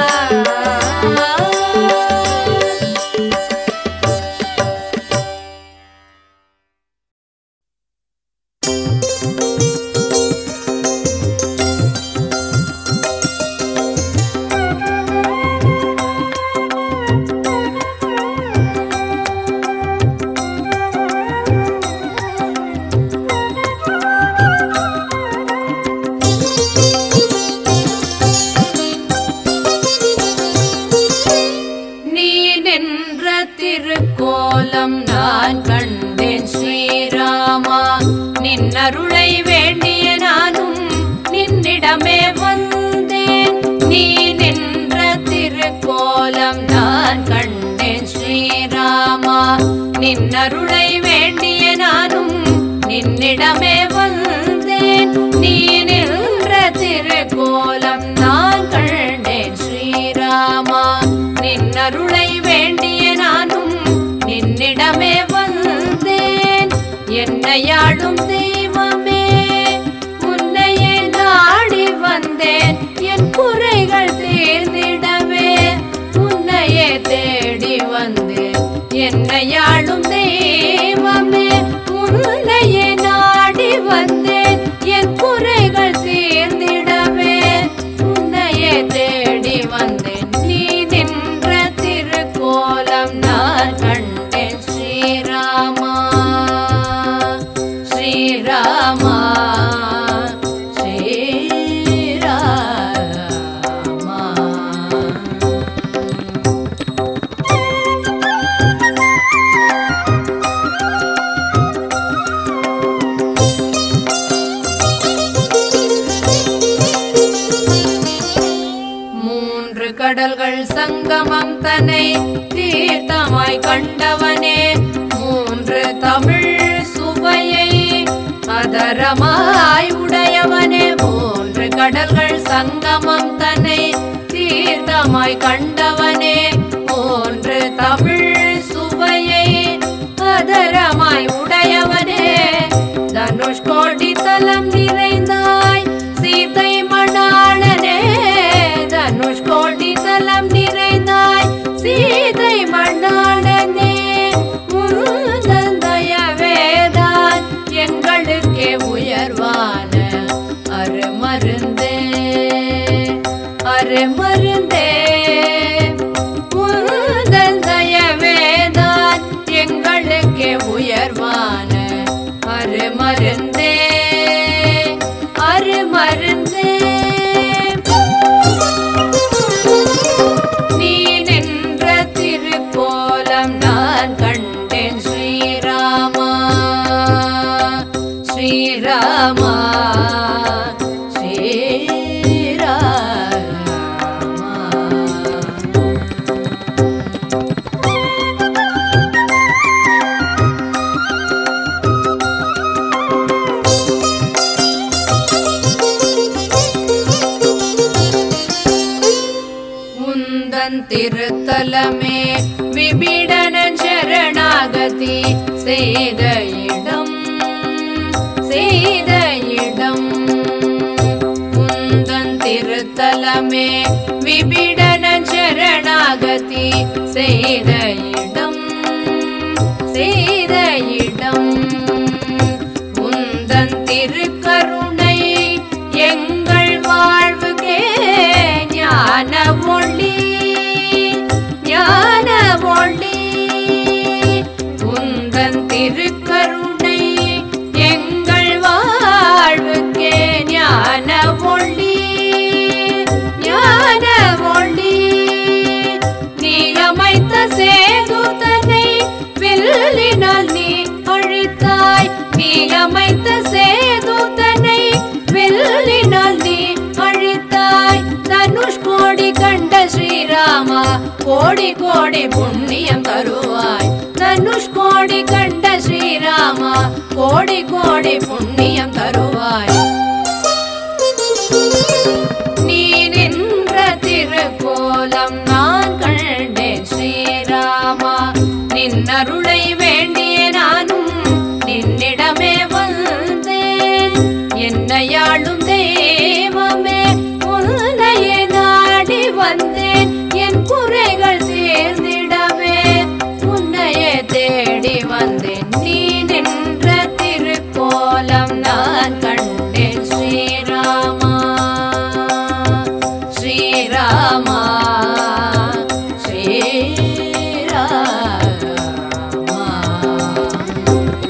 நீ நின்ற திருக்கோலம் நான் கண்டேன் ஸ்ரீராமா நின்னருளை வேண்டிய நானும் நின்னிடமே வந்தேன் நீ நின்ற திருக்கோலம் நான் கண்டேன் ஸ்ரீராமா நின்னருளை வேண்டிய நானும் நின்னிடமே வந்தேன் நீ நின்ற திருக்கோலம் நான் கண்டேன் ஸ்ரீராமா நின்னருளை வேண்டிய நானும் நின்னிடமே வந்தேன் என்னையாளும் தெய்வமே உன்னையே நாடி வந்தேன் என் குறைகள் தீர்ந்திடவே உன்னையே தேடி வந்தேன் என்னையாளும் தெய்வமே உன்னையே நாடி வந்தேன் என் குறைகள் தீர்ந்திடவே உன்னையே தேடி வந்தேன் நீ நின்ற திருக்கோலம் நான் கண்டேன் ஸ்ரீராமா ஸ்ரீராமா ஸ்ரீராமா மூன்று கடல்கள் சங்கமம் தன்னை தீர்த்தமாய் கண்டவனே மூன்று தமிழ் சுவையை அதரமாய் உடையவனே மூன்று கடல்கள் சங்கமம் தன்னை தீர்த்தமாய் கண்டவனே மூன்று தமிழ் சுவையை அதரமாய் உடையவனே தனுஷ்கோடி தலம் நிறைந்தாய் சீதை மணாளனே தனுஷ்கோடி தலம் நிறைந்தாய் சீதை மணாளனே முந்தன் எங்களுக்கே உயர்வான அருமருந்தே அருமருந்தே உந்தன் தயவேதான் எங்களுக்கே உயர்வான அருமருந்தே அருமருந்தே நீ நின்ற திருக்கோலம் நான் கண்டேன் ஸ்ரீராமா ஸ்ரீராமா ஸ்ரீராமா உந்தன் திருத்தலமே விபிடனன் சரணாகதி செய்த இடம் செய்த இடம் உந்தன் திருத்தலமே விபிடனன் சரணாகதி செய்த இடம் செய்த இடம் உந்தன் திருக்கருணை எங்கள் வாழ்வுக்கே ஞான ஒளி ஞான ஒளி உந்தன் திருக்கருணை எங்கள் வாழ்வுக்கே ஞான ஒளி ஞான ஒளி நீ அமைத்த சேதுதனை வில்லினால் நீ அழித்தாய் நீ அமைத்த சேதுதனை வில்லினால் நீ அழித்தாய் தனுஷ் கோடி கண்ட ஸ்ரீராமா கோடி கோடி புண்ணியம் தருவாய் தனுஷ் கோடி கண்ட ஸ்ரீராமா கோடி கோடி புண்ணியம் தருவாய் நீ நின்ற திருக்கோலம் நான் கண்டேன் ஸ்ரீராமா நின்னருளை வேண்டிய நானும் நின்னிடமே வந்தேன் என்னையாளும் தெய்வமே உன்னையே நாடி வந்தேன் என் குறைகள் தீர்ந்திடவே உன்னையே தேடி வந்தேன் நீ நின்ற திருக்கோலம் நான் கண்டேன் ஸ்ரீராமா ஸ்ரீராமா ஸ்ரீராமா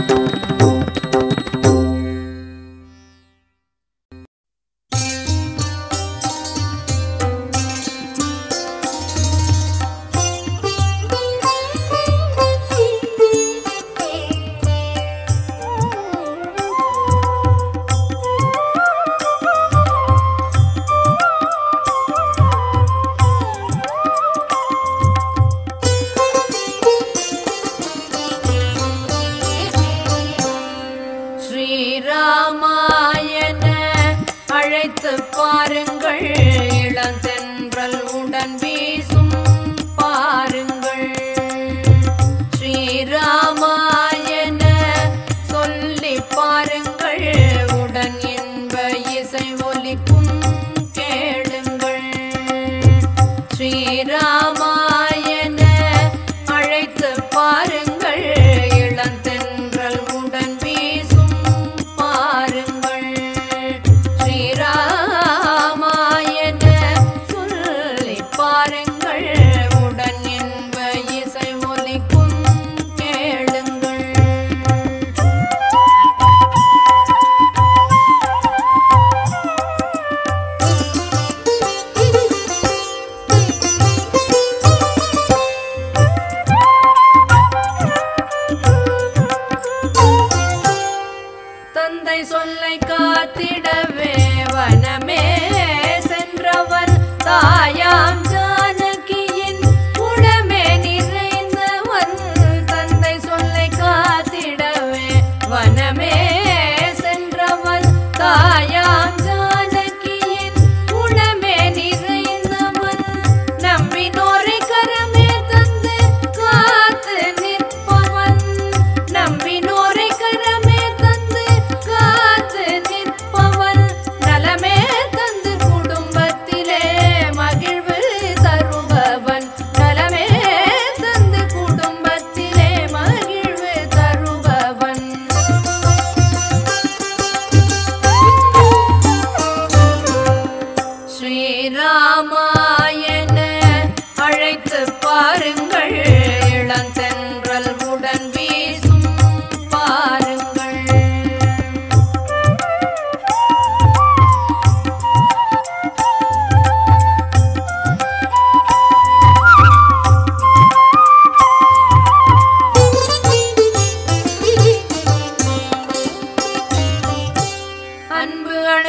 ஸ்ரீராமாயண அழைத்து பாருங்கள் இளந்தென்றல் உடன் வீசும் பாருங்கள் ஸ்ரீராமாயண சொல்லி பாருங்கள் உடன் இன்ப இசை ஒலிக்கும் கேளுங்கள் ஸ்ரீராமாயண அழைத்து பாருங்கள் இளந்தென்றல் உடன் வீசும் பாருங்கள் ஸ்ரீராமாயண சொல்லி பாருங்கள் உடன் இன்ப இசை ஒலிக்கும் கேளுங்கள் தந்தை சொல்லை காத்திடவே வனமே சென்றவன் தாயாம் ஜானகியின் உடமே நிறைந்தவன் தந்தை சொல்லை காத்திடவே வனமே சென்றவன் தாயாம் ஜானகியின் உடமே நிறைந்தவன் நம்பினோரை கரமே தந்து காத்து நிற்பவன் நம்பினோரை கரமே தந்து காத்து நிற்பவன் நலமே தந்து குடும்பத்திலே மகிழ்வு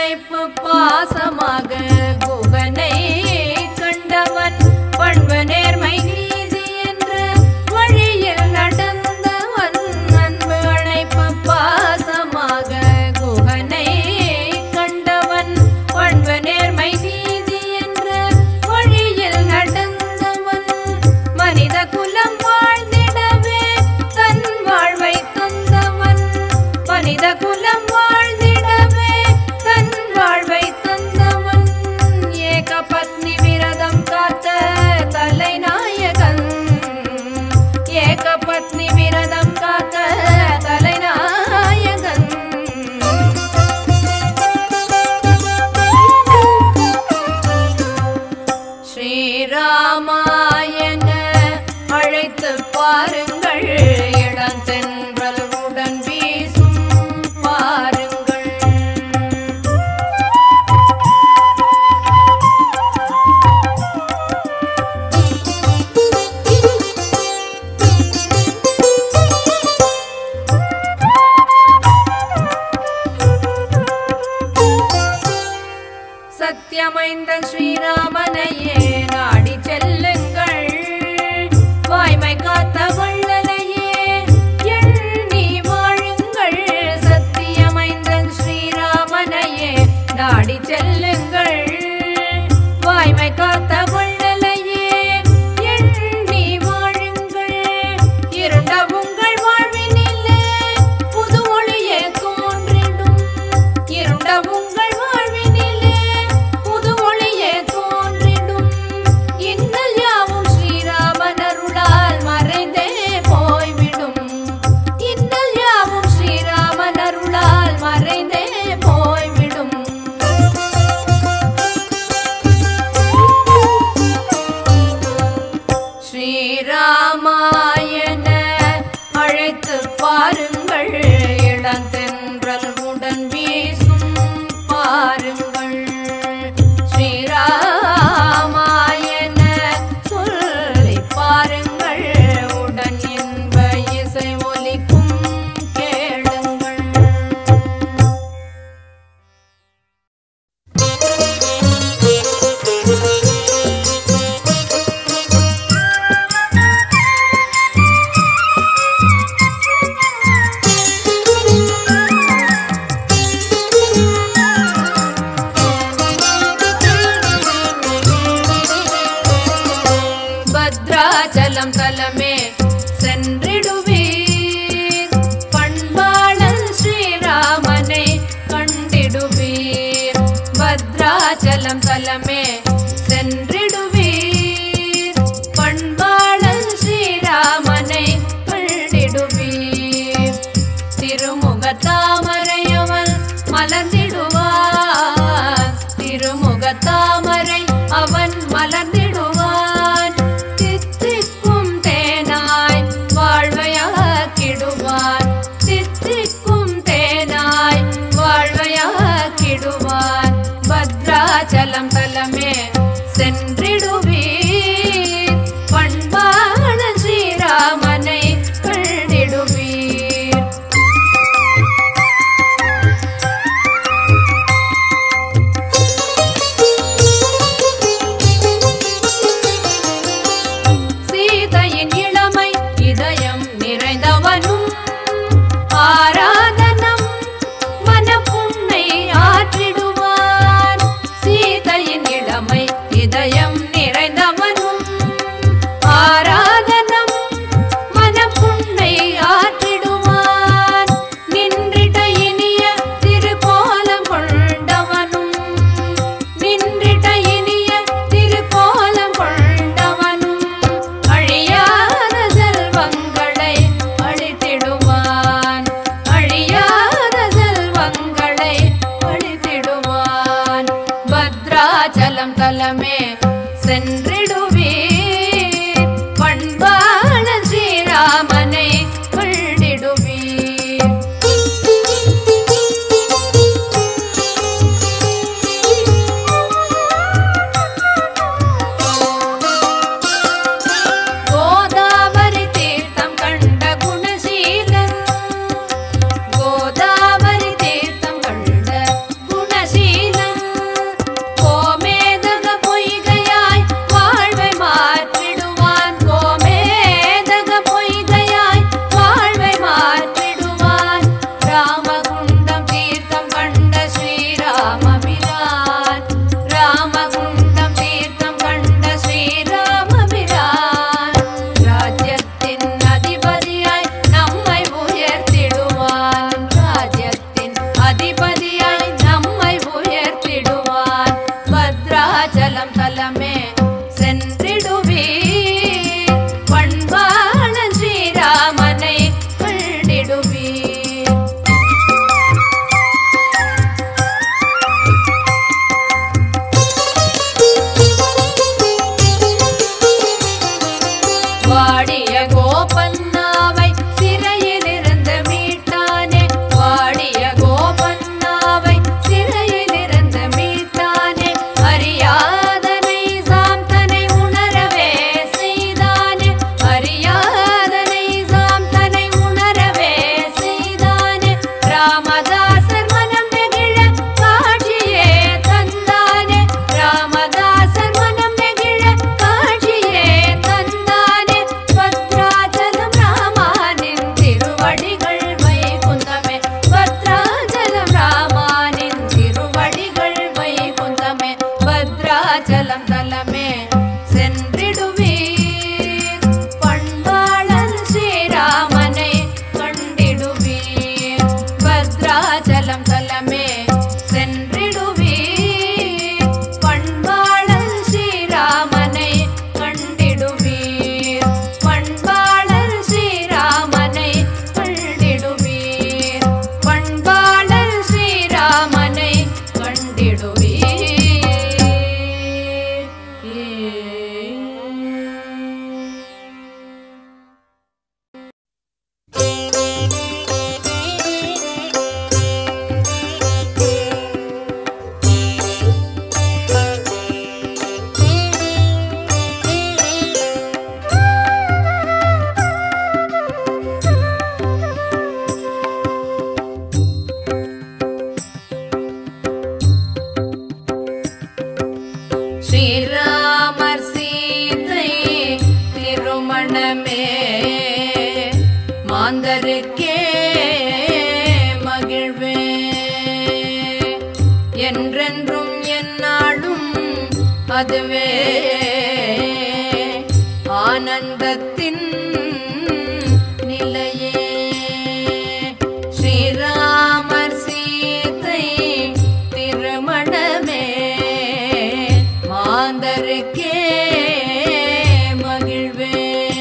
அணைப்பு பாசமாக குகனை கண்டவன் பண்பு நேர்மை நீதி என்ற வழியில் நடந்தவன் அன்பு அணைப்பு பாசமாக குகனை கண்டவன் பண்பு நேர்மை நீதி என்ற வழியில் நடந்தவன் மனித குலம் வாழ்ந்திடவே தன் வாழ்வை தந்தவன் மனித குலம் வாழ்ந்திடவே தன் வாழ்வை தந்தவன் ஏக பத்னி விரதம் காத்த தலைநாயகன் ஏக பத்னி விரதம் காத்த தலைநாயகன் ஸ்ரீராமாயண அழைத்து பாருங்கள் இளந்தென்றல் உடன் வீசும் பாருங்கள் சத்தியமைந்த ஸ்ரீராமனையே நாடி செல்லுங்கள் வாய்மை காத்த வள்ளலையே எண்ணி வாழுங்கள் சத்தியமைந்த ஸ்ரீராமனையே நாடி செல்லுங்கள் வாய்மை காத்த வள்ளலையே எண்ணி வாழுங்கள் இருண்ட உங்கள் வாழ்வினிலே புது ஒளியே தோன்றிடும் இருண்ட உங்கள் வாழ்வினிலே புது ஒளியே தோன்றிடும் இன்னல் யாவும் ஸ்ரீராமன் அருளால் மறைந்தே போய்விடும் இன்னல் யாவும் ஸ்ரீராமன் அருளால் மறைந்தே போய்விடும் ஸ்ரீராமாயண அழைத்து பாருங்கள் இளந்தென்றல் உடன் வீசும் பாருங்கள் ஸ்ரீராமாயண சொல்லி பாருங்கள் உடன் இன்ப இசை ஒலிக்கும் கேளுங்கள் பத்ராச்சலம் தலமே சென்றிடுவீர் பண்பாளன் ஸ்ரீராமனை கண்டிடுவீர் பத்ராச்சலம் தலமே சென்றிடுவீர் பண்பாளன் ஸ்ரீராமனை கண்டிடுவீர் திருமுக தாமரையவன் மலர்ந்திடுவான் திருமுக தாமரை அவன் மலர்ந்திடுவான் தித்திக்கும் தேனாய் வாழ்வையாக்கிடுவான் தித்திக்கும் தேனாய் வாழ்வையாக்கிடுவான் பத்ராச்சலம் தலமே அதிபதியாய் நம்மை உயர்த்திடுவார் பத்ராச்சலம் தலமே சென்றிடுவீர் பண்பாளன் ஸ்ரீராமனை கண்டிடுவீர் வாடிய கோபன்னாவை சிறையிலிருந்து மீட்டானே வாடிய கோபன்னாவை சிறையிலிருந்து மீட்டானே அறியாதனை சாந்தனை உணரவே செய்தானே அறியாதனை சாந்தனை உணரவே செய்தானே ராமதாசர் மனம் நெகிழ காட்சியே தந்தானே ராமதாசர் மனம் நெகிழ காட்சியே தந்தானே பத்ராச்சலம் ராமானின் திருவடிகள் வைகுந்தமே பத்ராச்சலம் ராமானின் திருவடிகள் வைகுந்தமே பத்ராச்சலம் தலமே சென்றிடுவீர் பண்பாளன் ஸ்ரீராமனை கண்டிடுவீர் பத்ராச்சலம் தலமே சென்றிடுவீர் பண்பாளன் ஸ்ரீராமனை கண்டிடுவீர் பண்பாளன் ஸ்ரீராமனை கண்டிடுவீர் பண்பாளன் ஸ்ரீராமனை கண்டிடுவீர் ஸ்ரீராமர் சீதை திருமணமே மாந்தருக்கே மகிழ்வே என்றென்றும் எந்நாளும் அதுவே ஆனந்தத்தின் நிலையே ஸ்ரீராமர் சீதை திருமணமே மாந்தருக்கே மகிழ்வே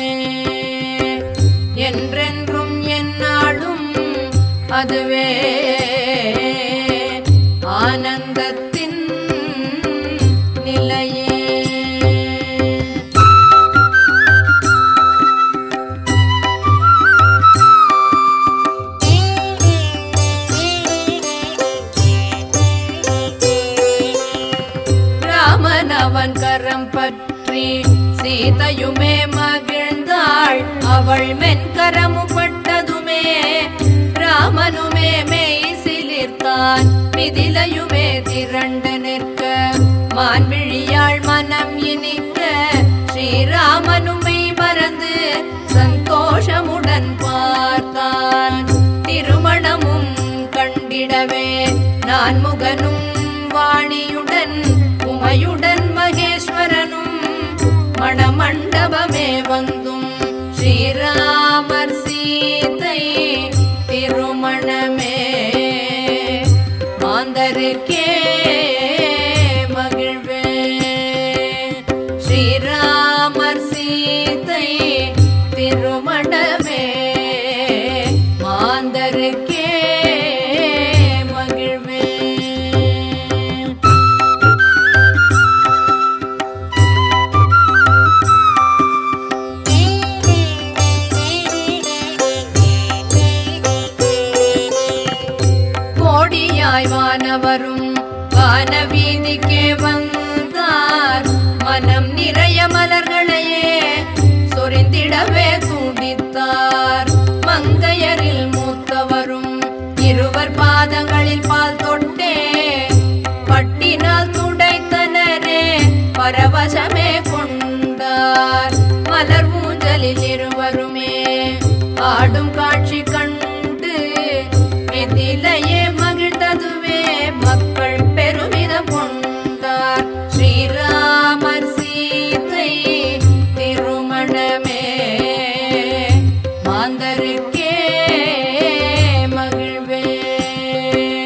என்றென்றும் எந்நாளும் அதுவே ஆனந்தத்தின் நிலையே ராமன் அவன் கரம் பற்றி சீதையுமே மகிழ்ந்தாள் அவள் மென்கரமும் பட்டதுமே ராமனுமே மெய் சிலிர்த்தான் மிதிலையுமே திரண்டு நிற்க மான்விழியாள் மனம் இனிக்க ஸ்ரீராமனுமை மறந்து சந்தோஷமுடன் பார்த்தான் திருமணமும் கண்டிடவே நான் முகனும் வாணியுடன் உமையுடன் மகேஸ்வரனும் மணமண்டபமே வந்தும் ஸ்ரீராமர் சீதை திருமணமே மாந்தருக்கே மகிழ்வே ஸ்ரீராமர் சீதை திருமணமே மாந்தருக்கே மகிழ்வே கோடியாய் வானவரும் வானவீதிக்கே வந்தார் மனம் நிறைய மலர்களையே சொரிந்திடவே துடித்தார் மங்கையரில் மூத்தவரும் இருவர் பாதங்களில் பால் தொட்டே பட்டினால் துடைத்தனரே பரவசமே கொண்டார் மலர் ஊஞ்சலில் இருவருமே ஆடும் காட்சி கண்டு மிதிலையே மகிழ்ந்ததுவே மக்கள் பெருமிதம் கொண்டார் ஸ்ரீராமர் சீதை திருமணமே மாந்தருக்கே மகிழ்வே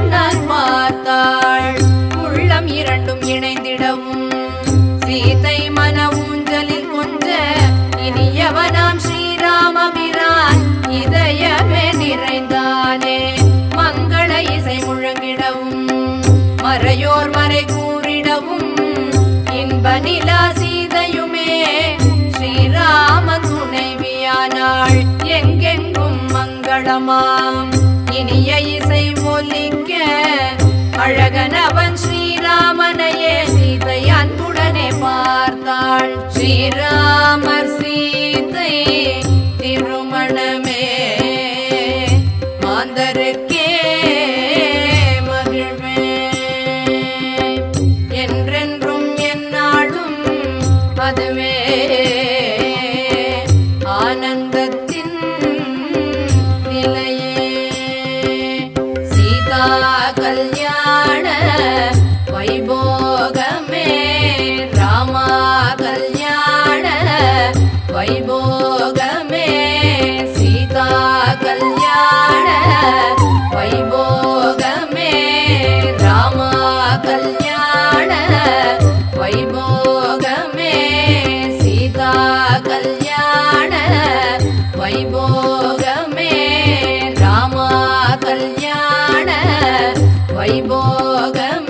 கண்ணால் பார்த்தாள் உள்ளம் இரண்டும் இணைந்திடவும் சீதை மன ஊஞ்சலில் கொஞ்ச இனியவனாம் ஸ்ரீராமபிரான் இதயமே நிறைந்தானே மங்கள இசை முழங்கிடவும் மறையோர் மறை கூறிடவும் இன்ப நிலா சீதையுமே ஸ்ரீராம துணைவியானாள் எங்கெங்கும் மங்களமாம் இனிய இசை ஒலிக்க அழகனவன் ஸ்ரீராமனையே சீதை அன்புடனே பார்த்தாள் ஸ்ரீராமர் சீதை திருமணமே மாந்தருக்கே மகிழ்வே என்றென்றும் என்னாலும் அதுவே ஆனந்தத்தின் நிலையே சீதா கல்யாண வைபோகமே ராமா கல்யாண வைபோகமே சீதா கல்யாண வைபோகமே ராமா கல்யாண வைபோகமே சீதா கல்யாண வைபோகமே ராமா கல்யாண வைபோகமே